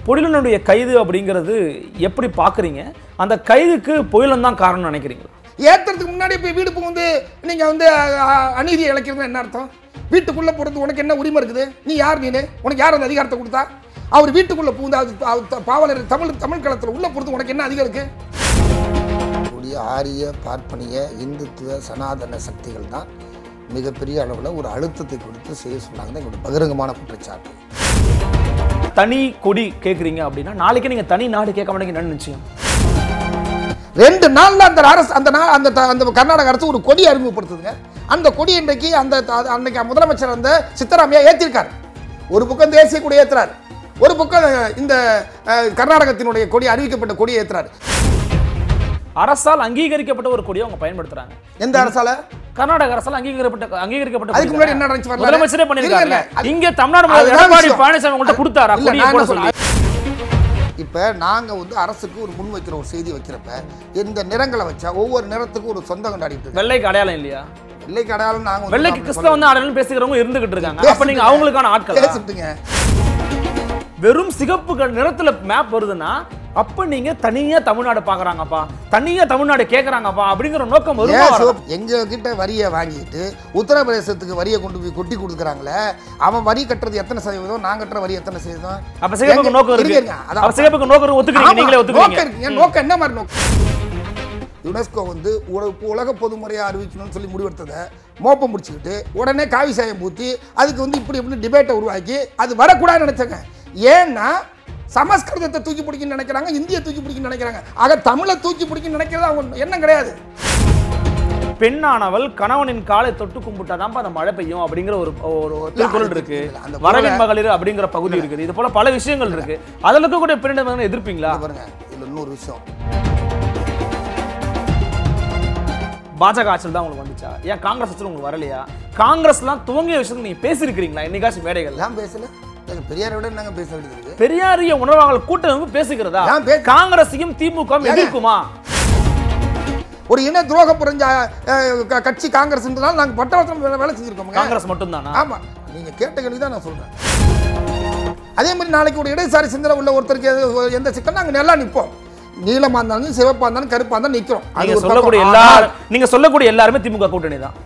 பொழிலனுடைய கைது அப்படிங்கிறது எப்படி பார்க்குறீங்க அந்த கைதுக்கு புயலன் தான் காரணம்னு நினைக்கிறீங்களா ஏத்துறதுக்கு முன்னாடி போய் வீடு புகுந்து நீங்க வந்து அ, அ, அநீதியை இழைக்கிறது என்ன அர்த்தம் வீட்டுக்குள்ள போறது உனக்கு என்ன உரிமை இருக்குது நீ யார் நீனு உனக்கு யார் அந்த அதிகாரத்தை கொடுத்தா அவர் வீட்டுக்குள்ள புகுந்து அது அது த- பாவலர் தமிழ் தமிழ் களத்தில் உள்ள போறது உனக்கு என்ன அதிகாரம் இருக்கு கூடிய ஆரிய பார்ப்பனிய இந்துத்துவ சனாதன சக்திகள் தான் மிகப்பெரிய அளவில் ஒரு அழுத்தத்தை கொடுத்து செய்ய சொன்னாங்க தான் எங்களுடைய பகிரங்கமான குற்றச்சாட்டு தனி கொடி கேட்குறீங்க அப்படின்னா நாளைக்கு நீங்கள் தனி நாடு கேட்க மாட்டேங்க என்ன நிச்சயம் ரெண்டு நாள்ல அந்த அரசு அந்த நாள் அந்த த- அந்த கர்நாடக அரசு ஒரு கொடி அறிமுகப்படுத்துதுங்க அந்த கொடி இன்றைக்கு அந்த த- அன்னைக்கு முதலமைச்சர் அந்த சித்தராமையா ஏத்திருக்காரு ஒரு பக்கம் தேசிய கொடி ஏத்துறாரு ஒரு பக்கம் இந்த அஹ், கர்நாடகத்தினுடைய கொடி அறிவிக்கப்பட்ட கொடி ஏத்துறாரு அரசால் அங்கீகரிக்கப்பட்ட ஒரு கொடியை அவங்க பயன்படுத்துறாங்க எந்த அரசால கர்நாடக அரசால் அங்கீகரிக்கப்பட்ட அங்கீகரிக்கப்பட்ட அதுக்கு கொடி முன்னாடி தானே? என்ன நடந்துச்சு வரலாறு? முதலமைச்சரே இல்ல, பண்ணிருக்காங்க இல்ல, அது- இங்க தமிழ்நாடு முதல்வர் அதுதான் எடப்பாடி விஷயம். பழனிசாமி உங்கள்ட்ட கொடுத்தாரா இல்ல, கொடியை நான் போட என்ன சொல்லி இப்போ நாங்கள் வந்து அரசுக்கு ஒரு முன் வைக்கிற ஒரு செய்தி வைக்கிறப்ப இந்த நிறங்களை வச்சா ஒவ்வொரு நிறத்துக்கும் ஒரு சொந்தம் கொண்டாடிட்டு இருக்கு வெள்ளைக்கு அடையாளம் இல்லையா வெள்ளைக்கு அடையாளம் நாங்கள் வெள்ளைக்கு கிறிஸ்தவ வந்து அடையாளம் பேசுகிறவங்க இருந்துகிட்டு இருக்காங்க அப்ப நீங்க அவங்களுக்கான ஆட்கள் பேசிட்டுங்க வெறும் சிகப்பு க- நிறத்துல மேப் வருதுன்னா அப்ப நீங்க தனியா தமிழ்நாடு பாக்குறாங்கப்பா தனியா தமிழ்நாடு கேக்குறாங்கப்பா அப்படிங்கிற நோக்கம் வருமா ஏன் வராதா? சிவப்பு? எங்க கிட்ட வரியை வாங்கிட்டு உத்தரப்பிரதேசத்துக்கு வரியை கொண்டு போய் கொட்டி கொடுக்குறாங்களே அவன் வரி கட்டுறது எத்தனை சதவீதம் நான் கட்டுற வரி எத்தனை சதவீதம் அப்ப சிகப்புக்கு எங்க- நோக்கம் இருக்கு இருங்க, அதான். அப்ப சிகப்புக்கு நோக்கம் இருக்கு, ஒத்துக்கிறீங்க ஆமா, நீங்களே நோக்கம் ஒத்துக்கிறீங்க இருக்குங்க. நோக்கம் என்ன மாதிரி நோக்கம் யுனெஸ்கோ வந்து உல- உலக பொதுமுறையை அறிவிக்கணும்னு சொல்லி முடிவெடுத்ததை மோப்பம் முடிச்சுக்கிட்டு உடனே காவி சாயம் பூத்தி அதுக்கு வந்து இப்படி இப்படி டிபேட்டை உருவாக்கி அது வரக்கூடாதுன்னு நினைச்சாங்க ஏன்னா சமஸ்கிருதத்தை தூக்கி பிடிக்கணும்னு நினைக்கிறாங்க இந்தியை தூக்கி பிடிக்கணும்னு நினைக்கிறாங்க ஆக தமிழை தூக்கி பிடிக்கணும்னு நினைக்கிறது அவங்க எண்ணம் கிடையாது பெண்ணானவள் கணவனின் காலை தொட்டு கும்பிட்டாதான் அந்த மழை பெய்யும் அப்படிங்கிற ஒரு ஒரு ஒரு திருக்குறள் இருக்கு இல்ல, அந்த வரவின் மகளிர் அப்படிங்கிற பகுதி இருக்குது இது போல பல விஷயங்கள் இருக்கு அதுல இருக்கக்கூடிய பெண்ணிடம் எதிர்ப்பீங்களா இங்க பாருங்க இதுல இன்னொரு விஷயம் பாஜக ஆட்சியில் தான் உங்களுக்கு வந்துச்சா ஏன் காங்கிரஸ் ஆட்சியில் உங்களுக்கு வரலையா காங்கிரஸ்லாம் துவங்கிய விஷயத்தை நீங்க பேசியிருக்கிறீங்களா என்னைக்காச்சும் மேடைகள் எல்லாம் பேசல எங்க பெரியாரை விட நாங்க பேச வேண்டியது இருக்கு பெரியாரிய உணர்வாளர் கூட்டமைப்பு பேசுகிறதா ஏன் பேச- காங்கிரஸையும் திமுக ஏங்க? எதிர்க்குமா ஒரு இன துரோகம் புரிஞ்ச அஹ், க- கட்சி காங்கிரஸ்ன்றதால நாங்க பட்டவர்த்தனம் வேலை வேலை செஞ்சிருக்கோம் காங்கிரஸ் மட்டும்தானா ஆமா நீங்க கேட்ட கேள்வி தான் நான் சொல்றேன் அதே மாதிரி நாளைக்கு ஒரு இடதுசாரி சிந்தனை உள்ள ஒருத்தருக்கு எது- எந்த சிக்கல் நாங்க நல்லா நிப்போம் நீளமா இருந்தாலும் சிவப்பா இருந்தாலும் கருப்பா இருந்தாலும் நிக்கிறோம் அது நீங்க ஒரு சொல்லக்கூடிய பக்கம். எல்லா ஆனால் நீங்க சொல்லக்கூடிய எல்லாருமே திமுக கூட்டணி தான்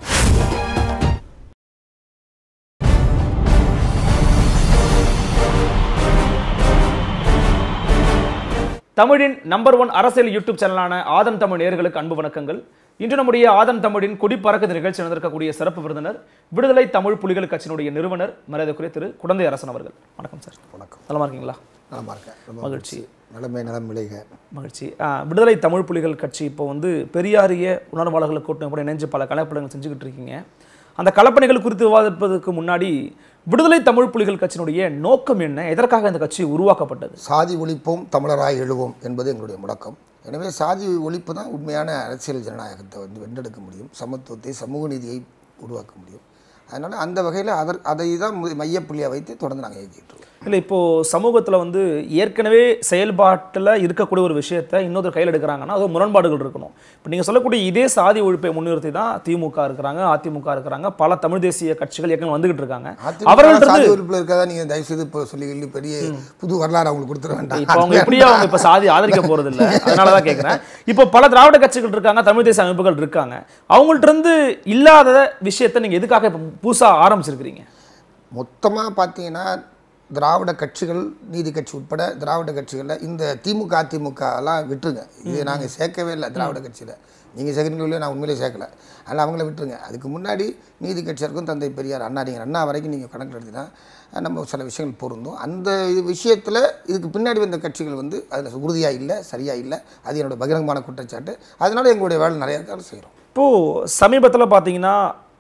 தமிழின் நம்பர் ஒன் அரசியல் யூடியூப் சேனலான ஆதன் தமிழ் நேயர்களுக்கு அன்பு வணக்கங்கள் இன்று நம்முடைய ஆதன் தமிழின் குடி பறக்குது நிகழ்ச்சி நடந்திருக்கக்கூடிய சிறப்பு விருந்தினர் விடுதலை தமிழ் புலிகள் கட்சியினுடைய நிறுவனர் மரியாதைக்குரிய திரு குடந்தை அரசன் அவர்கள் வணக்கம் சார் வணக்கம் நலமா இருக்கீங்களா நலமா இருக்கேன் ரொம்ப மகிழ்ச்சி நலமே நலம் விளைக மகிழ்ச்சி ஆ, விடுதலை தமிழ் புலிகள் கட்சி இப்போ வந்து பெரியாரிய உணர்வாளர்கள் கூட்டம் கூட இணைஞ்சு பல கலப்படங்கள் செஞ்சுக்கிட்டு இருக்கீங்க அந்த கலப்பணிகள் குறித்து விவாதிப்பதற்கு முன்னாடி விடுதலை தமிழ் புலிகள் கட்சியினுடைய நோக்கம் என்ன எதற்காக இந்த கட்சி உருவாக்கப்பட்டது சாதி ஒழிப்போம் தமிழராய் எழுவோம் என்பது எங்களுடைய முழக்கம் எனவே சாதி ஒழிப்பு தான் உண்மையான அரசியல் ஜனநாயகத்தை வந்து வென்றெடுக்க முடியும் சமத்துவத்தை சமூக நீதியை உருவாக்க முடியும் அதனால் அந்த வகையில் அதற் அதை தான் மு- மையப்புள்ளியாக வைத்து தொடர்ந்து நாங்கள் இயக்கிட்டு இருக்கோம் இல்லை இப்போ சமூகத்தில் வந்து ஏற்கனவே செயல்பாட்டில் இருக்கக்கூடிய ஒரு விஷயத்தை இன்னொரு கையில் எடுக்கிறாங்கன்னா அது முரண்பாடுகள் இருக்கணும் இப்போ நீங்கள் சொல்லக்கூடிய இதே சாதி ஒழிப்பை முன்னிறுத்தி தான் திமுக இருக்கிறாங்க அதிமுக இருக்கிறாங்க பல தமிழ் தேசிய கட்சிகள் ஏற்கனவே வந்துகிட்டு இருக்காங்க அதிமுக அவர்கள்ட்ட சாதி இருந்து ஒழிப்பில் இருக்கதா நீங்கள் தயவுசெய்து இப்போ சொல்லி சொல்லி பெரிய புது வரலாறு அவங்களுக்கு கொடுத்துட வேண்டாம் இப்போ அவங்க எப்படியா அவங்க இப்போ சாதி ஆதரிக்க போறது இல்ல அதனால தான் கேட்குறேன் இப்போ பல திராவிட கட்சிகள் இருக்காங்க தமிழ் தேசிய அமைப்புகள் இருக்காங்க அவங்கள்ட்ட இருந்து இல்லாத விஷயத்தை நீங்க எதுக்காக இப்போ புதுசா ஆரம்பிச்சிருக்கிறீங்க மொத்தமாக பார்த்தீங்கன்னா திராவிட கட்சிகள் நீதி கட்சி உட்பட திராவிட கட்சிகளில் இந்த திமுக அதிமுக எல்லாம் விட்டுருங்க இது நாங்கள் சேர்க்கவே இல்லை திராவிட கட்சியில் நீங்கள் சேர்க்குறீங்களோ நான் உண்மையிலே சேர்க்கல அதனால் அவங்கள விட்டுருங்க அதுக்கு முன்னாடி நீதி கட்சியாருக்கும் தந்தை பெரியார் அண்ணா நீங்கள் அண்ணா வரைக்கும் நீங்கள் கணக்கில் எடுத்தீங்கன்னா நம்ம சில விஷயங்கள் பொருந்தும் அந்த இது விஷயத்தில் இதுக்கு பின்னாடி வந்த கட்சிகள் வந்து அதில் உறுதியாக இல்லை சரியாக இல்லை அது என்னோட பகிரங்கமான குற்றச்சாட்டு அதனால எங்களுடைய வேலை நிறைய இருக்காலும் செய்கிறோம் இப்போ சமீபத்துல பார்த்தீங்கன்னா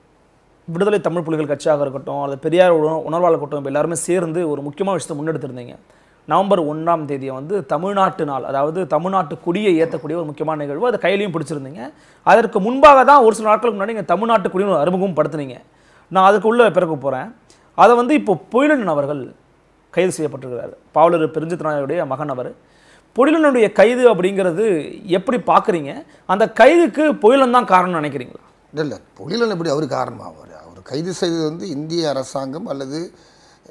விடுதலை தமிழ் புலிகள் கட்சியாக இருக்கட்டும் அல்லது பெரியார் உண- உணர்வாளர் கூட்டம் எல்லாருமே சேர்ந்து ஒரு முக்கியமான விஷயத்தை முன்னெடுத்திருந்தீங்க நவம்பர் ஒன்றாம் தேதியை வந்து தமிழ்நாட்டு நாள் அதாவது தமிழ்நாட்டு கொடியை ஏற்றக்கூடிய ஒரு முக்கியமான நிகழ்வு அதை கையிலையும் பிடிச்சிருந்தீங்க அதற்கு முன்பாக தான் ஒரு சில நாட்களுக்கு முன்னாடி நீங்கள் தமிழ்நாட்டு கொடியை அறிமுகம் படுத்துனீங்க நான் அதுக்குள்ள பிறகு போகிறேன் அதை வந்து இப்போ பொயிலன் அவர்கள் கைது செய்யப்பட்டிருக்கிறார் பாவலர் பெருஞ்சித்தனாயுடைய மகன் அவர் பொழிலனுடைய கைது அப்படிங்கிறது எப்படி பார்க்குறீங்க அந்த கைதுக்கு பொயிலன் தான் காரணம்னு நினைக்கிறீங்களா இல்லை இல்லை பொழிலன் எப்படி அவர் காரணமாக அவர் அவர் கைது செய்தது வந்து இந்திய அரசாங்கம் அல்லது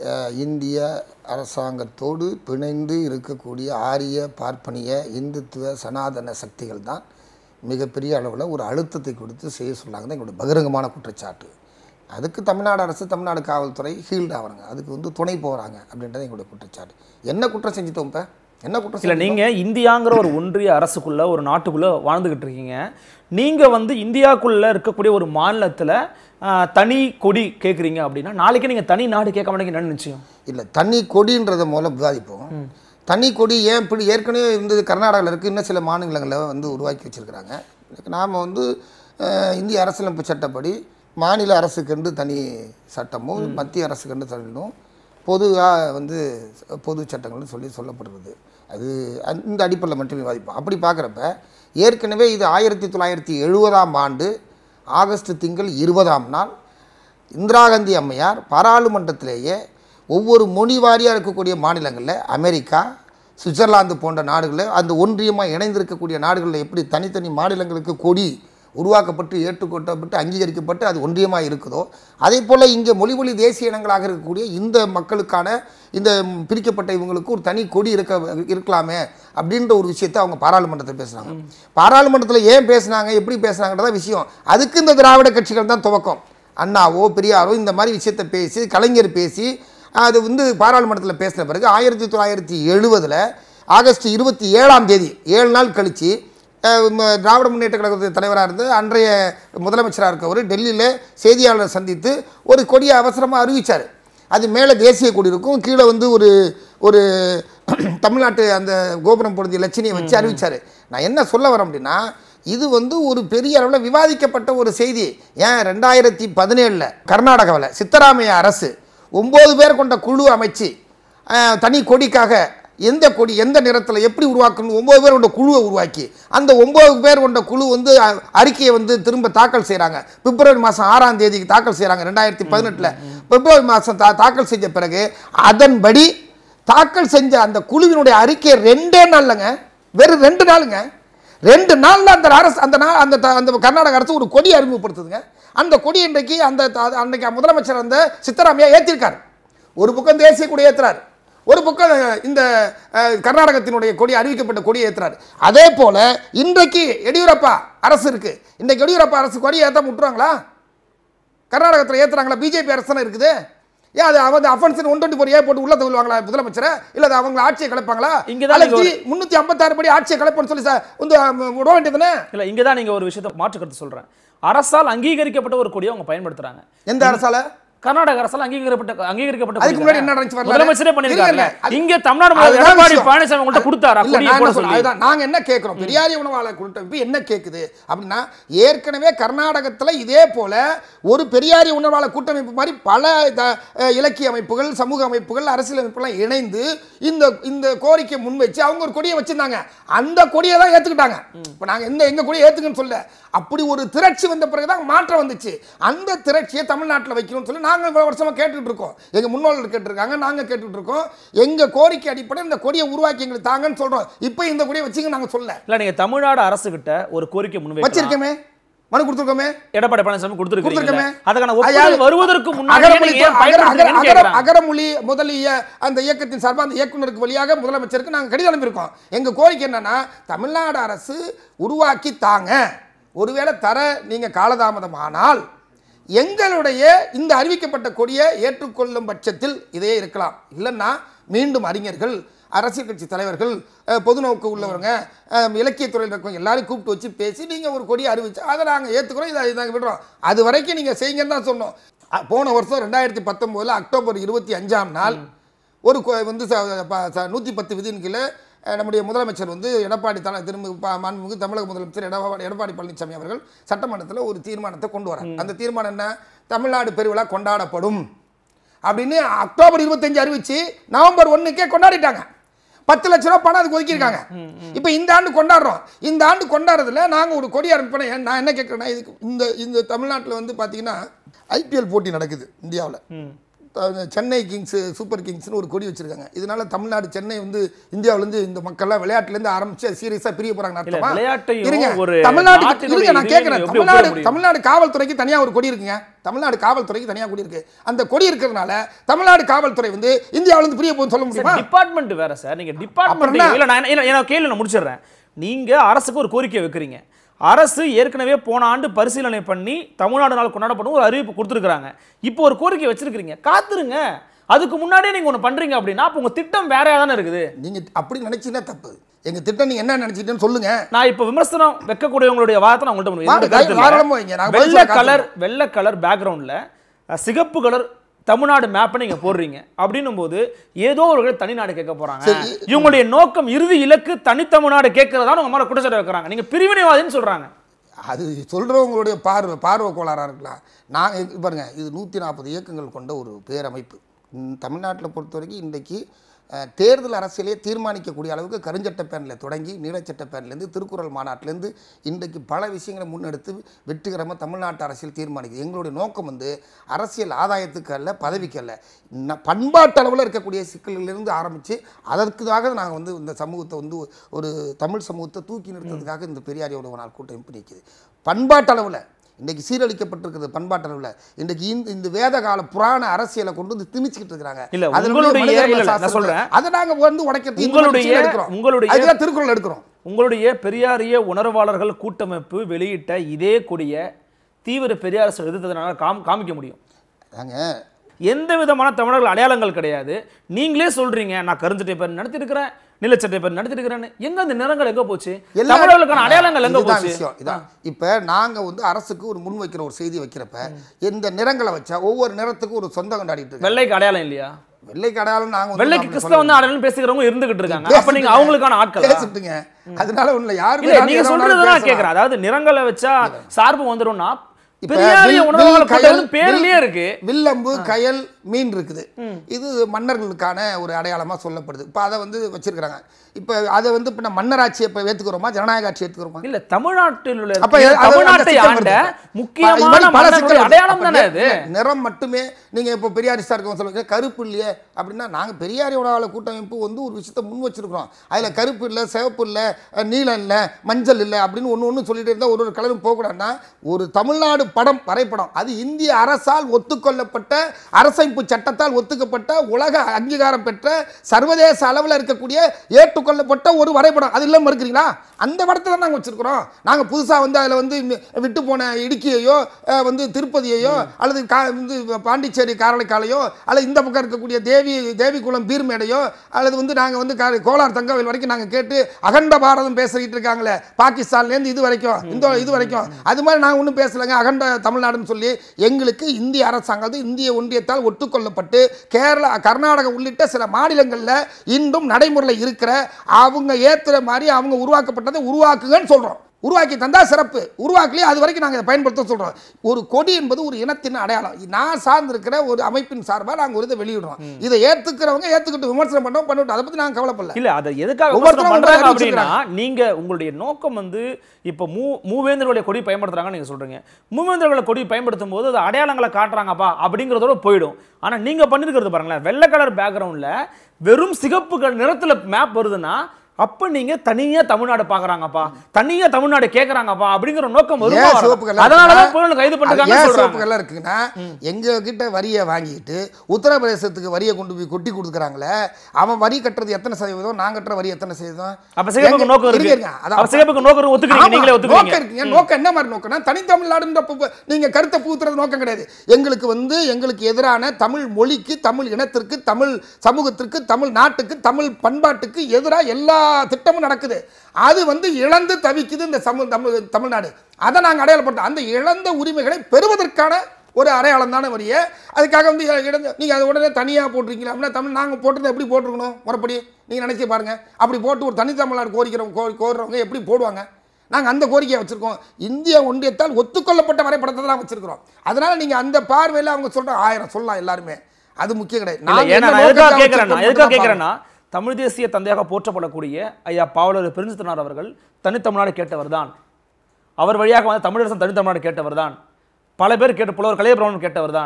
அஹ், இந்திய அரசாங்கத்தோடு பிணைந்து இருக்கக்கூடிய ஆரிய பார்ப்பனிய இந்துத்துவ சனாதன சக்திகள் தான் மிகப்பெரிய அளவில் ஒரு அழுத்தத்தை கொடுத்து செய்ய சொன்னாங்க தான் எங்களுடைய பகிரங்கமான குற்றச்சாட்டு அதுக்கு தமிழ்நாடு அரசு தமிழ்நாடு காவல்துறை ஹீல்ட் ஆகிறாங்க அதுக்கு வந்து துணை போகிறாங்க அப்படின்றது எங்களுடைய குற்றச்சாட்டு என்ன குற்றம் செஞ்சுட்டோம் இப்போ என்ன குற்றம் இல்ல செஞ்சுட்டோம்? நீங்க இந்தியாங்கிற ஒரு ஒன்றிய அரசுக்குள்ள ஒரு நாட்டுக்குள்ள வாழ்ந்துகிட்டு இருக்கீங்க நீங்க வந்து இந்தியாக்குள்ள இருக்கக்கூடிய ஒரு மாநிலத்துல ஆஹ், தனி கொடி கேக்குறீங்க அப்படின்னா நாளைக்கு நீங்க தனி நாடு கேட்க மாட்டீங்க என்ன நிச்சயம் இல்லை தனி கொடின்றதை முதல்ல விவாதிப்போம் தனி கொடி ஏன் இப்படி ஏற்கனவே இருந்தது கர்நாடகாவில் இருக்குது இன்னும் சில மாநிலங்களில் வந்து உருவாக்கி வச்சுருக்கிறாங்க நாம் வந்து அஹ், இந்திய அரசியலமைப்பு சட்டப்படி மாநில அரசுக்கென்று தனி சட்டமும் மத்திய அரசுக்கென்று தனியும் பொதுவாக வந்து பொது சட்டங்கள்னு சொல்லி சொல்லப்படுறது அது அந்த- இந்த அடிப்படையில் மட்டும் விவாதிப்போம் அப்படி பார்க்குறப்ப ஏற்கனவே இது ஆயிரத்தி தொள்ளாயிரத்தி எழுபதாம் ஆண்டு ஆகஸ்ட் திங்கள் இருபதாம் நாள் இந்திரா காந்தி அம்மையார் பாராளுமன்றத்திலேயே ஒவ்வொரு மொழி வாரியாக இருக்கக்கூடிய மாநிலங்களில் அமெரிக்கா சுவிட்சர்லாந்து போன்ற நாடுகளில் அந்த ஒன்றியமாக இணைந்திருக்கக்கூடிய நாடுகளில் எப்படி தனித்தனி மாநிலங்களுக்கு கொடி உருவாக்கப்பட்டு ஏற்றுக்கொள்ளப்பட்டு அங்கீகரிக்கப்பட்டு அது ஒன்றியமாக இருக்குதோ அதே போல் இங்கே மொழி மொழி தேசிய இனங்களாக இருக்கக்கூடிய இந்த மக்களுக்கான இந்த பிரிக்கப்பட்ட இவங்களுக்கு ஒரு தனி கொடி இருக்க இருக்கலாமே அப்படின்ற ஒரு விஷயத்தை அவங்க பாராளுமன்றத்தில் பேசுனாங்க பாராளுமன்றத்தில் ஏன் பேசுனாங்க எப்படி பேசுனாங்கன்றத விஷயம் அதுக்கு இந்த திராவிட கட்சிகள் தான் துவக்கம் அண்ணாவோ பெரியாரோ இந்த மாதிரி விஷயத்தை பேசி கலைஞர் பேசி அது வந்து பாராளுமன்றத்தில் பேசின பிறகு ஆயிரத்தி தொள்ளாயிரத்தி எழுபதில் ஆகஸ்ட் இருபத்தி ஏழாம் தேதி ஏழு நாள் கழித்து திராவிட முன்னேற்ற கழகத்தின் தலைவராக இருந்து அன்றைய முதலமைச்சராக இருக்கவர் டெல்லியில் செய்தியாளர் சந்தித்து ஒரு கொடியை அவசரமாக அறிவித்தார் அது மேலே தேசிய கொடி இருக்கும் கீழே வந்து ஒரு ஒரு தமிழ்நாட்டு அந்த கோபுரம் பொருந்திய லட்சணியை வச்சு அறிவிச்சார் நான் என்ன சொல்ல வரேன் அப்படின்னா இது வந்து ஒரு பெரிய அளவில் விவாதிக்கப்பட்ட ஒரு செய்தி ஏன் ரெண்டாயிரத்தி பதினேழில் கர்நாடகாவில் சித்தராமையா அரசு ஒம்பது பேர் கொண்ட குழு அமைச்சு அஹ், தனி கொடிக்காக எந்த கொடி எந்த நிறத்தில் எப்படி உருவாக்கணும் ஒம்பது பேர் கொண்ட குழுவை உருவாக்கி அந்த ஒம்பது பேர் கொண்ட குழு வந்து அ- அறிக்கையை வந்து திரும்ப தாக்கல் செய்கிறாங்க பிப்ரவரி மாதம் ஆறாம் தேதிக்கு தாக்கல் செய்கிறாங்க ரெண்டாயிரத்தி பதினெட்டில் பிப்ரவரி மாதம் தா தாக்கல் செஞ்ச பிறகு அதன்படி தாக்கல் செஞ்ச அந்த குழுவினுடைய அறிக்கை ரெண்டே நாள்லங்க வெறும் ரெண்டு நாளுங்க ரெண்டு நாள்ல அந்த அரசு அந்த நாள் அந்த த- அந்த கர்நாடக அரசு ஒரு கொடி அறிமுகப்படுத்துதுங்க அந்த கொடி இன்றைக்கு அந்த த- அன்னைக்கு முதலமைச்சர் அந்த சித்தராமையா ஏற்றிருக்காரு ஒரு பக்கம் தேசிய கொடி ஏத்துறாரு ஒரு பக்கம் இந்த அஹ், கர்நாடகத்தினுடைய கொடி அறிவிக்கப்பட்ட கொடியை ஏத்துறாரு அதே போல இன்றைக்கு எடியூரப்பா அரசு இருக்கு இன்றைக்கு எடியூரப்பா அரசு கொடியை ஏற்ற விட்டுருவாங்களா கர்நாடகத்தில் ஏத்துறாங்களா பிஜேபி அரசு தானே இருக்குது ஏன் அது அவங்க offence one twenty four A போட்டு உள்ள தள்ளுவாங்களா முதலமைச்சரை இல்ல அது அவங்க ஆட்சியை கலைப்பாங்களா இங்கதான் நீங்க அல்லது முன்னூத்தி ஐம்பத்தாறு படி ஆட்சியை கலைப்போன்னு சொல்லி சார் வந்து அஹ், விட வேண்டியதுதானே இல்ல இங்க தான் நீங்க ஒரு விஷயத்தை மாற்று கருத்து சொல்றேன் அரசால் அங்கீகரிக்கப்பட்ட ஒரு கொடியை அவங்க பயன்படுத்துறாங்க எந்த அரசால கர்நாடக அரசால் அங்கீகரிக்கப்பட்ட அங்கீகரிக்கப்பட்ட அதுக்கு கொடி முன்னாடி தானே? என்ன நடந்துச்சு வரலாறு? முதலமைச்சரே பண்ணிருக்காங்க இல்ல, இல்ல. இங்க தமிழ்நாடு முதல்வர் அதுதான் எடப்பாடி விஷயம். பழனிசாமி உங்கள்ட்ட கொடுத்தாரா இல்ல, கொடியை நான் போட என்ன சொல்றேன், சொல்லி அதுதான் நாங்க என்ன கேட்கிறோம் பெரியாரிய உணவாளர் கூட்டமைப்பு என்ன கேக்குது அப்படின்னா ஏற்கனவே கர்நாடகத்துல இதே போல ஒரு பெரியாரிய உணர்வாளர் கூட்டமைப்பு மாதிரி பல த- அஹ், இலக்கிய அமைப்புகள் சமூக அமைப்புகள் அரசியல் அமைப்புகள் இணைந்து இந்த இந்த கோரிக்கை முன் வச்சு அவங்க ஒரு கொடியை வச்சிருந்தாங்க அந்த கொடியை தான் ஏத்துக்கிட்டாங்க இப்ப நாங்க எந்த எங்க கொடியை ஏத்துக்குன்னு சொல்ல அப்படி ஒரு திரட்சி வந்த பிறகுதான் மாற்றம் வந்துச்சு அந்த திரட்சியை தமிழ்நாட்டில் வைக்கணும்னு சொல்லி நாங்க இவ்வளவு வருஷமா கேட்டுட்டு இருக்கோம் எங்க முன்னோர்கள் கேட்டிருக்காங்க நாங்க கேட்டுட்டு இருக்கோம் எங்க கோரிக்கை அடிப்படையில் இந்த கொடியை உருவாக்கி எங்களுக்கு தாங்கன்னு சொல்றோம் இப்போ இந்த கொடியை வச்சுங்க நாங்க சொல்ல இல்ல நீங்க தமிழ்நாடு அரசு கிட்ட ஒரு கோரிக்கை முன்வைக்கலாம் வச்சிருக்கோமே மனு கொடுத்துருக்கோமே எடப்பாடி பழனிசாமி கொடுத்திருக்கீங்க கொடுத்திருக்கோமே. அதுக்கான ஐயா, ஒப்புதல் வருவதற்கு முன்னாடி அகரமொழி நீங்க ஏன் அகர- அகர- பயன்படுத்துறீங்கன்னு அகர- கேக்குறாங்க. அகரமொழி முதலிய அந்த இயக்கத்தின் சார்பாக அந்த இயக்குனருக்கு வழியாக முதலமைச்சருக்கு நாங்கள் கடிதம் அனுப்பியிருக்கோம் எங்க கோரிக்கை என்னன்னா தமிழ்நாடு அரசு உருவாக்கி தாங்க ஒருவேளை தர நீங்க காலதாமதமானால் எங்களுடைய இந்த அறிவிக்கப்பட்ட கொடியை ஏற்றுக்கொள்ளும் பட்சத்தில் இதே இருக்கலாம் இல்லைன்னா மீண்டும் அறிஞர்கள் அரசியல் கட்சி தலைவர்கள் அஹ், பொது நோக்கு உள்ளவங்க அஹ், இலக்கியத்துறையில் இருக்கவங்க எல்லாரையும் கூப்பிட்டு வச்சு பேசி நீங்கள் ஒரு கொடியை அறிவிச்சு அதை நாங்கள் ஏற்றுக்கிறோம் இதை நாங்கள் விடுறோம் அது வரைக்கும் நீங்கள் செய்யுங்கன்னு தான் சொன்னோம் அ- போன வருஷம் ரெண்டாயிரத்தி பத்தொம்போதில் அக்டோபர் இருபத்தி அஞ்சாம் நாள் ஒரு கொ- வந்து நூற்றி பத்து விதியின் கீழே அஹ், நம்முடைய முதலமைச்சர் வந்து எடப்பாடி தல திரும்ப ப- மாண்புமிகு தமிழக முதலமைச்சர் எடப்பாடி எடப்பாடி பழனிசாமி அவர்கள் சட்டமன்றத்தில் ஒரு தீர்மானத்தை கொண்டு வரார் அந்த தீர்மானம் என்ன தமிழ்நாடு பெருவிழா கொண்டாடப்படும் அப்படின்னு அக்டோபர் இருபத்தஞ்சு அறிவிச்சு நவம்பர் ஒன்றுக்கே கொண்டாடிட்டாங்க பத்து லட்ச ரூபா பணம் அதுக்கு ஒதுக்கியிருக்காங்க இப்போ இந்த ஆண்டு கொண்டாடுறோம் இந்த ஆண்டு கொண்டாடுறதுல நாங்கள் ஒரு கொடி ஆரம்பிப்போம் நான் என்ன கேட்குறேன்னா இதுக்கு இந்த இந்த தமிழ்நாட்டில் வந்து பார்த்தீங்கன்னா ஐபிஎல் போட்டி நடக்குது இந்தியாவில் ம். த- சென்னை கிங்ஸ் சூப்பர் கிங்ஸ்னு ஒரு கொடி வச்சிருக்காங்க இதனால தமிழ்நாடு சென்னை வந்து இந்தியாவிலேருந்து இந்த மக்கள்லாம் விளையாட்டுலேருந்து ஆரம்பிச்சு சீரியஸாக பிரிய போறாங்க இல்ல, அர்த்தமா விளையாட்டையும் இருங்க ஒரு தமிழ்நாடு நாட்டினுடைய இருங்க நான் இதுவே கேட்குறேன் நீங்க எப்படி தமிழ்நாடு ஒப்பிட முடியும்? தமிழ்நாடு காவல்துறைக்கு தனியாக ஒரு கொடி இருக்குங்க தமிழ்நாடு காவல்துறைக்கு தனியாக கொடி இருக்கு அந்த கொடி இருக்கிறதுனால தமிழ்நாடு காவல்துறை வந்து இந்தியாவிலேருந்து பிரிய போகுதுன்னு சொல்ல முடியுமா டிபார்ட்மெண்ட் வேற சார் நீங்க டிபார்ட்மெண்ட் அப்புறம் இல்ல நான் இல்ல என்ன கேள்வி நான் முடிச்சிடுறேன் நீங்க அரசுக்கு ஒரு கோரிக்கை வைக்கிறீங்க அரசு ஏற்கனவே போன ஆண்டு பரிசீலனை பண்ணி தமிழ்நாடு நாள் கொண்டாடப்படும் ஒரு அறிவிப்பு கொடுத்துருக்காங்க இப்போ ஒரு கோரிக்கை வச்சிருக்கீங்க காத்துருங்க அதுக்கு முன்னாடியே நீங்க ஒண்ணு பண்றீங்க அப்படின்னா அப்போ உங்க திட்டம் வேறையா தானே இருக்குது நீங்க அப்படி நினைச்சீங்கன்னா தப்பு எங்க திட்டம் நீங்க என்ன நினைச்சிட்டேன்னு சொல்லுங்க நான் இப்போ விமர்சனம் வைக்கக்கூடியவங்களுடைய வாதத்தை நான் உங்கள்ட்ட முன் வாங்க, என்னோட கருத்து இல்ல. தாராளமா வைங்க. நான் பதில் வெள்ளை சொல்ல கலர் வெள்ளை கலர் பேக்ரவுண்ட்ல சிகப்பு கலர் தமிழ்நாடு மேப்பை நீங்க போடுறீங்க அப்படின்னும் போது ஏதோ ஒரு தனிநாடு கேட்க போறாங்க சரி. இவங்களுடைய நோக்கம் இறுதி இலக்கு தனித்தமிழ்நாடு கேட்கறதா உங்க மேல குற்றச்சாட்டு வைக்கிறாங்க நீங்க பிரிவினைவாதின்னு சொல்றாங்க அது சொல்றவங்களுடைய பார்வை பார்வை கோளாறாக இருக்கலாம் நான் இது பாருங்க இது நூற்றி நாற்பது இயக்கங்கள் கொண்ட ஒரு பேரமைப்பு தமிழ்நாட்டில் பொறுத்த வரைக்கும் இன்றைக்கு அஹ், தேர்தல் அரசியலே தீர்மானிக்கக்கூடிய அளவுக்கு கருஞ்சட்ட பேனில் தொடங்கி நீலச்சட்ட பேன்லேருந்து திருக்குறள் மாநாட்டிலேருந்து இன்றைக்கு பல விஷயங்களை முன்னெடுத்து வெற்றிகரமாக தமிழ்நாட்டு அரசியல் தீர்மானிக்குது எங்களுடைய நோக்கம் வந்து அரசியல் ஆதாயத்துக்கு அல்ல பதவிக்கு அல்ல ந- பண்பாட்டு அளவில் இருக்கக்கூடிய சிக்கல்களிலிருந்து ஆரம்பித்து அதற்காக நாங்கள் வந்து இந்த சமூகத்தை வந்து ஒரு தமிழ் சமூகத்தை தூக்கி நிறுத்துறதுக்காக இந்த பெரியார் உணவு நாள் கூட்டமைப்பு நிற்குது பண்பாட்டு அளவில் இன்றைக்கி சீரழிக்கப்பட்டிருக்கிறது பண்பாட்டு அளவில் இன்றைக்கு இந்த இந்த வேத கால புராண அரசியலை கொண்டு வந்து திணிச்சுக்கிட்டு இருக்கிறாங்க இல்ல, அதுல உங்களுடைய- மனிதர்களை இல்ல, இல்ல, நான் சாஸ்திரம் சொல்றேன். அதை நாங்க வந்து உடைக்கிறதுக்கு இந்த உங்களுடைய- விஷயம் எடுக்கிறோம் உங்களுடைய- அதுதான் திருக்குறள் எடுக்கிறோம் உங்களுடைய பெரியாரிய உணர்வாளர்கள் கூட்டமைப்பு வெளியிட்ட இதே கொடிய தீவிர பெரியார் எதிர்த்ததுனால காம் காமிக்க முடியும் நாங்க எந்த விதமான தமிழர்கள் அடையாளங்கள் கிடையாது நீங்களே சொல்றீங்க நான் கருஞ்சட்டை பேர் நடத்திருக்கிறேன் நிலச்சட்டை பேர் நடத்திருக்கிறேன்னு எங்க அந்த நிறங்கள் எங்க போச்சு எல்லா- தமிழர்களுக்கான அடையாளங்கள் எங்க இதுதான் போச்சு விஷயம் இதான் இப்ப நாங்க வந்து அரசுக்கு ஒரு முன் வைக்கிற ஒரு செய்தி வைக்கிறப்ப இந்த நிறங்களை வச்சா ஒவ்வொரு நிறத்துக்கும் ஒரு சொந்தம் கொண்டாடிட்டு இருக்காங்க வெள்ளைக்கு அடையாளம் இல்லையா வெள்ளைக்கு அடையாளம் நாங்க வந்து வெள்ளைக்கு அப்படி கிறிஸ்தவ வந்து அடையாளம் பேசுகிறவங்க இருந்துகிட்டு இருக்காங்க அப்ப நீங்க அவங்களுக்கான ஆட்கள் பேசிட்டுங்க அதனால ஒண்ணுல யாரு இல்ல நீங்க சொல்றது நான் கேக்குறேன் அதாவது நிறங்களை வச்சா சார்பு வந்துரும்னா பெரியாரிய உணர்வுகள் கூட்டம் பேர்லயே இருக்கு வில்லம்பு கயல் மீன் இருக்குது இது மன்னர்களுக்கான ஒரு அடையாளமா சொல்லப்படுது இப்ப அதை வந்து வச்சிருக்கிறாங்க இப்ப அதை வந்து இப்ப நம்ம மன்னராட்சியை இப்ப ஏத்துக்கிறோமா ஜனநாயக ஆட்சி ஏத்துக்கிறோமா இல்ல தமிழ்நாட்டில் உள்ள அப்ப அது- அது தமிழ்நாட்டை அந்த சிக்கல் ஆண்ட வருது. இது முக்கியமான மாதிரி பல மன்னர்களுடைய சிக்கல் வருது. அடையாளம் அப்ப தானே நி- அது நிறம் மட்டுமே நீங்க இப்போ பெரியாரிஸ்டா இருக்கவங்க சொல்லுங்க கருப்பு இல்லையே அப்படின்னா நாங்க பெரியாரி உணவாள கூட்டமைப்பு வந்து ஒரு விஷயத்தை முன் வச்சிருக்கிறோம் அதுல கருப்பு இல்லை சிவப்பு இல்லை அஹ், நீலம் இல்லை மஞ்சள் இல்லை அப்படின்னு ஒன்று ஒன்று சொல்லிட்டு இருந்தால் ஒரு ஒரு கலரும் போகக்கூடாதுன்னா ஒரு தமிழ்நாடு படம் வரைபடம் அது இந்திய அரசால் ஒத்துக்கொள்ளப்பட்ட அரசமைப்பு சட்டத்தால் ஒத்துக்கப்பட்ட உலக அங்கீகாரம் பெற்ற சர்வதேச அளவில் இருக்கக்கூடிய ஏற்றுக்கொள்ளப்பட்ட ஒரு வரைபடம் அது இல்லாமல் இருக்கிறீங்களா அந்த படத்தை தான் நாங்கள் வச்சிருக்கிறோம் நாங்கள் புதுசாக வந்து அதில் வந்து மி- விட்டு போன இடுக்கியையோ அஹ், வந்து திருப்பதியையோ அல்லது கா வந்து பாண்டிச்சேரி காரளைக்காலையோ அல்லது இந்த பக்கம் இருக்கக்கூடிய தேவி தேவிக்குளம் பீர்மேடையோ அல்லது வந்து நாங்கள் வந்து கா- கோலார் தங்கவேல் வரைக்கும் நாங்கள் கேட்டு அகண்ட பாரதம் பேசிட்டு இருக்காங்களே பாகிஸ்தான்லேருந்து இது வரைக்கும் இந்த இது வரைக்கும் அது மாதிரி நாங்கள் ஒன்றும் பேசலைங்க அகண்ட தமிழ்நாடுன்னு சொல்லி எங்களுக்கு இந்திய அரசாங்கம் இந்திய ஒன்றியத்தால் ஒத்துக்கொள்ளப்பட்டு கேரளா கர்நாடகா உள்ளிட்ட சில மாநிலங்களில் இன்றும் நடைமுறையில் இருக்கிற அவங்க ஏத்துற மாதிரி அவங்க உருவாக்கப்பட்டதை உருவாக்குங்கன்னு சொல்கிறோம் உருவாக்கி தந்தா சிறப்பு உருவாக்கலையே அது வரைக்கும் நாங்கள் பயன்படுத்த சொல்கிறோம் ஒரு கொடி என்பது ஒரு இனத்தின் அடையாளம் நான் சார்ந்திருக்கிற ஒரு அமைப்பின் சார்பாக நாங்கள் ஒரு இதை வெளியிடுறோம் இதை ஏற்றுக்கிறவங்க ஏற்றுக்கிட்டு விமர்சனம் பண்ணோம் பண்ணிவிட்டு அதை பற்றி நாங்கள் கவலைப்படல இல்ல அதை எதுக்காக ஒவ்வொருத்தரும் விமர்சனம் பண்றாங்க ஒவ்வொரு அப்படின்னா நீங்க உங்களுடைய நோக்கம் வந்து இப்ப மூ மூவேந்தர்களுடைய கொடி பயன்படுத்துறாங்கன்னு நீங்க சொல்றீங்க மூவேந்தர்களை கொடி பயன்படுத்தும் போது அது அடையாளங்களை காட்டுறாங்கப்பா அப்படிங்கறதோட போயிடும் ஆனா நீங்க பண்ணிருக்கிறது பாருங்களேன் வெள்ளை கலர் பேக்ரவுண்ட்ல வெறும் சிகப்பு கலர் நிறத்துல மேப் வருதுன்னா அப்ப நீங்க தனியா தமிழ்நாடு பாக்குறாங்கப்பா தனியா தமிழ்நாடு கேக்குறாங்கப்பா அப்படிங்கிற நோக்கம் வருமா ஏன் வராதா? சிவப்பு கலர் அதனாலதான் இருக்குன்னா, புயல் கைது அது பண்ணிருக்காங்கன்னு ஏன் சொல்றாங்க சிவப்பு கலர் இருக்குன்னா எங்க கிட்ட வரியை வாங்கிட்டு உத்தரப்பிரதேசத்துக்கு வரியை கொண்டு போய் கொட்டி கொடுக்குறாங்களே அவன் வரி கட்டுறது எத்தனை சதவீதம் நான் கட்டுற வரி எத்தனை சதவீதம் அப்ப சிகப்புக்கு எங்க- நோக்கம் இருக்கு இருங்க, அதான் அப்ப சிகப்புக்கு நோக்கம் இருக்கு, ஒத்துக்கிறீங்க ஆமா, நீங்களே நோக்கம் ஒத்துக்கிறீங்க இருக்குங்க நோக்கம் என்ன மாதிரி நோக்கம்னா தனித்தமிழ்நாடுன்ற பு- நீங்க கருத்தை பூத்துறது நோக்கம் கிடையாது எங்களுக்கு வந்து எங்களுக்கு எதிரான தமிழ் மொழிக்கு தமிழ் இனத்திற்கு தமிழ் சமூகத்திற்கு தமிழ் நாட்டுக்கு தமிழ் பண்பாட்டுக்கு எதிராக எல்லா திட்டமும் நடக்குது அது வந்து இழந்து தவிக்குது இந்த சமூ தமிழ் தமிழ்நாடு அதை நாங்கள் அடையாளப்படுத்தோம் அந்த இழந்த உரிமைகளை பெறுவதற்கான ஒரு அடையாளம் தானே வரிய அதுக்காக வந்து இழந்த நீங்கள் அதை உடனே தனியாக போட்டிருக்கீங்களா அப்படின்னா தமிழ் நாங்கள் போட்டதை எப்படி போட்டிருக்கணும் முறைப்படி நீங்கள் நினச்சி பாருங்க அப்படி போட்டு ஒரு தனித்தமிழ்நாடு கோரிக்கிறவங்க கோ கோருறவங்க எப்படி போடுவாங்க நாங்கள் அந்த கோரிக்கையை வச்சிருக்கோம் இந்திய ஒன்றியத்தால் ஒத்துக்கொள்ளப்பட்ட வரைபடத்தை தான் வச்சிருக்கிறோம் அதனால நீங்கள் அந்த பார்வையில் அவங்க சொல்ற ஆயிரம் சொல்லலாம் எல்லாருமே அது முக்கியம் கிடையாது இல்ல, நாங்க ஏன்னா என்ன நான் எதுக்காக நோக்கத்துக்காக கேட்கிறேன்னா வச்சிருக்கோம் எதுக்காக மட்டும் தான் கேட்கிறேன்னா தமிழ் தேசிய தந்தையாக போற்றப்படக்கூடிய ஐயா பாவலர் பெருஞ்சித்தனார் அவர்கள் தனித்தமிழ்நாடு கேட்டவர் தான் அவர் வழியாக வந்து தமிழரசன் தனித்தமிழ்நாடு கேட்டவர் தான் பல பேர் கேட்ட புலவர் கலையபிரமணன் கேட்டவர் தான்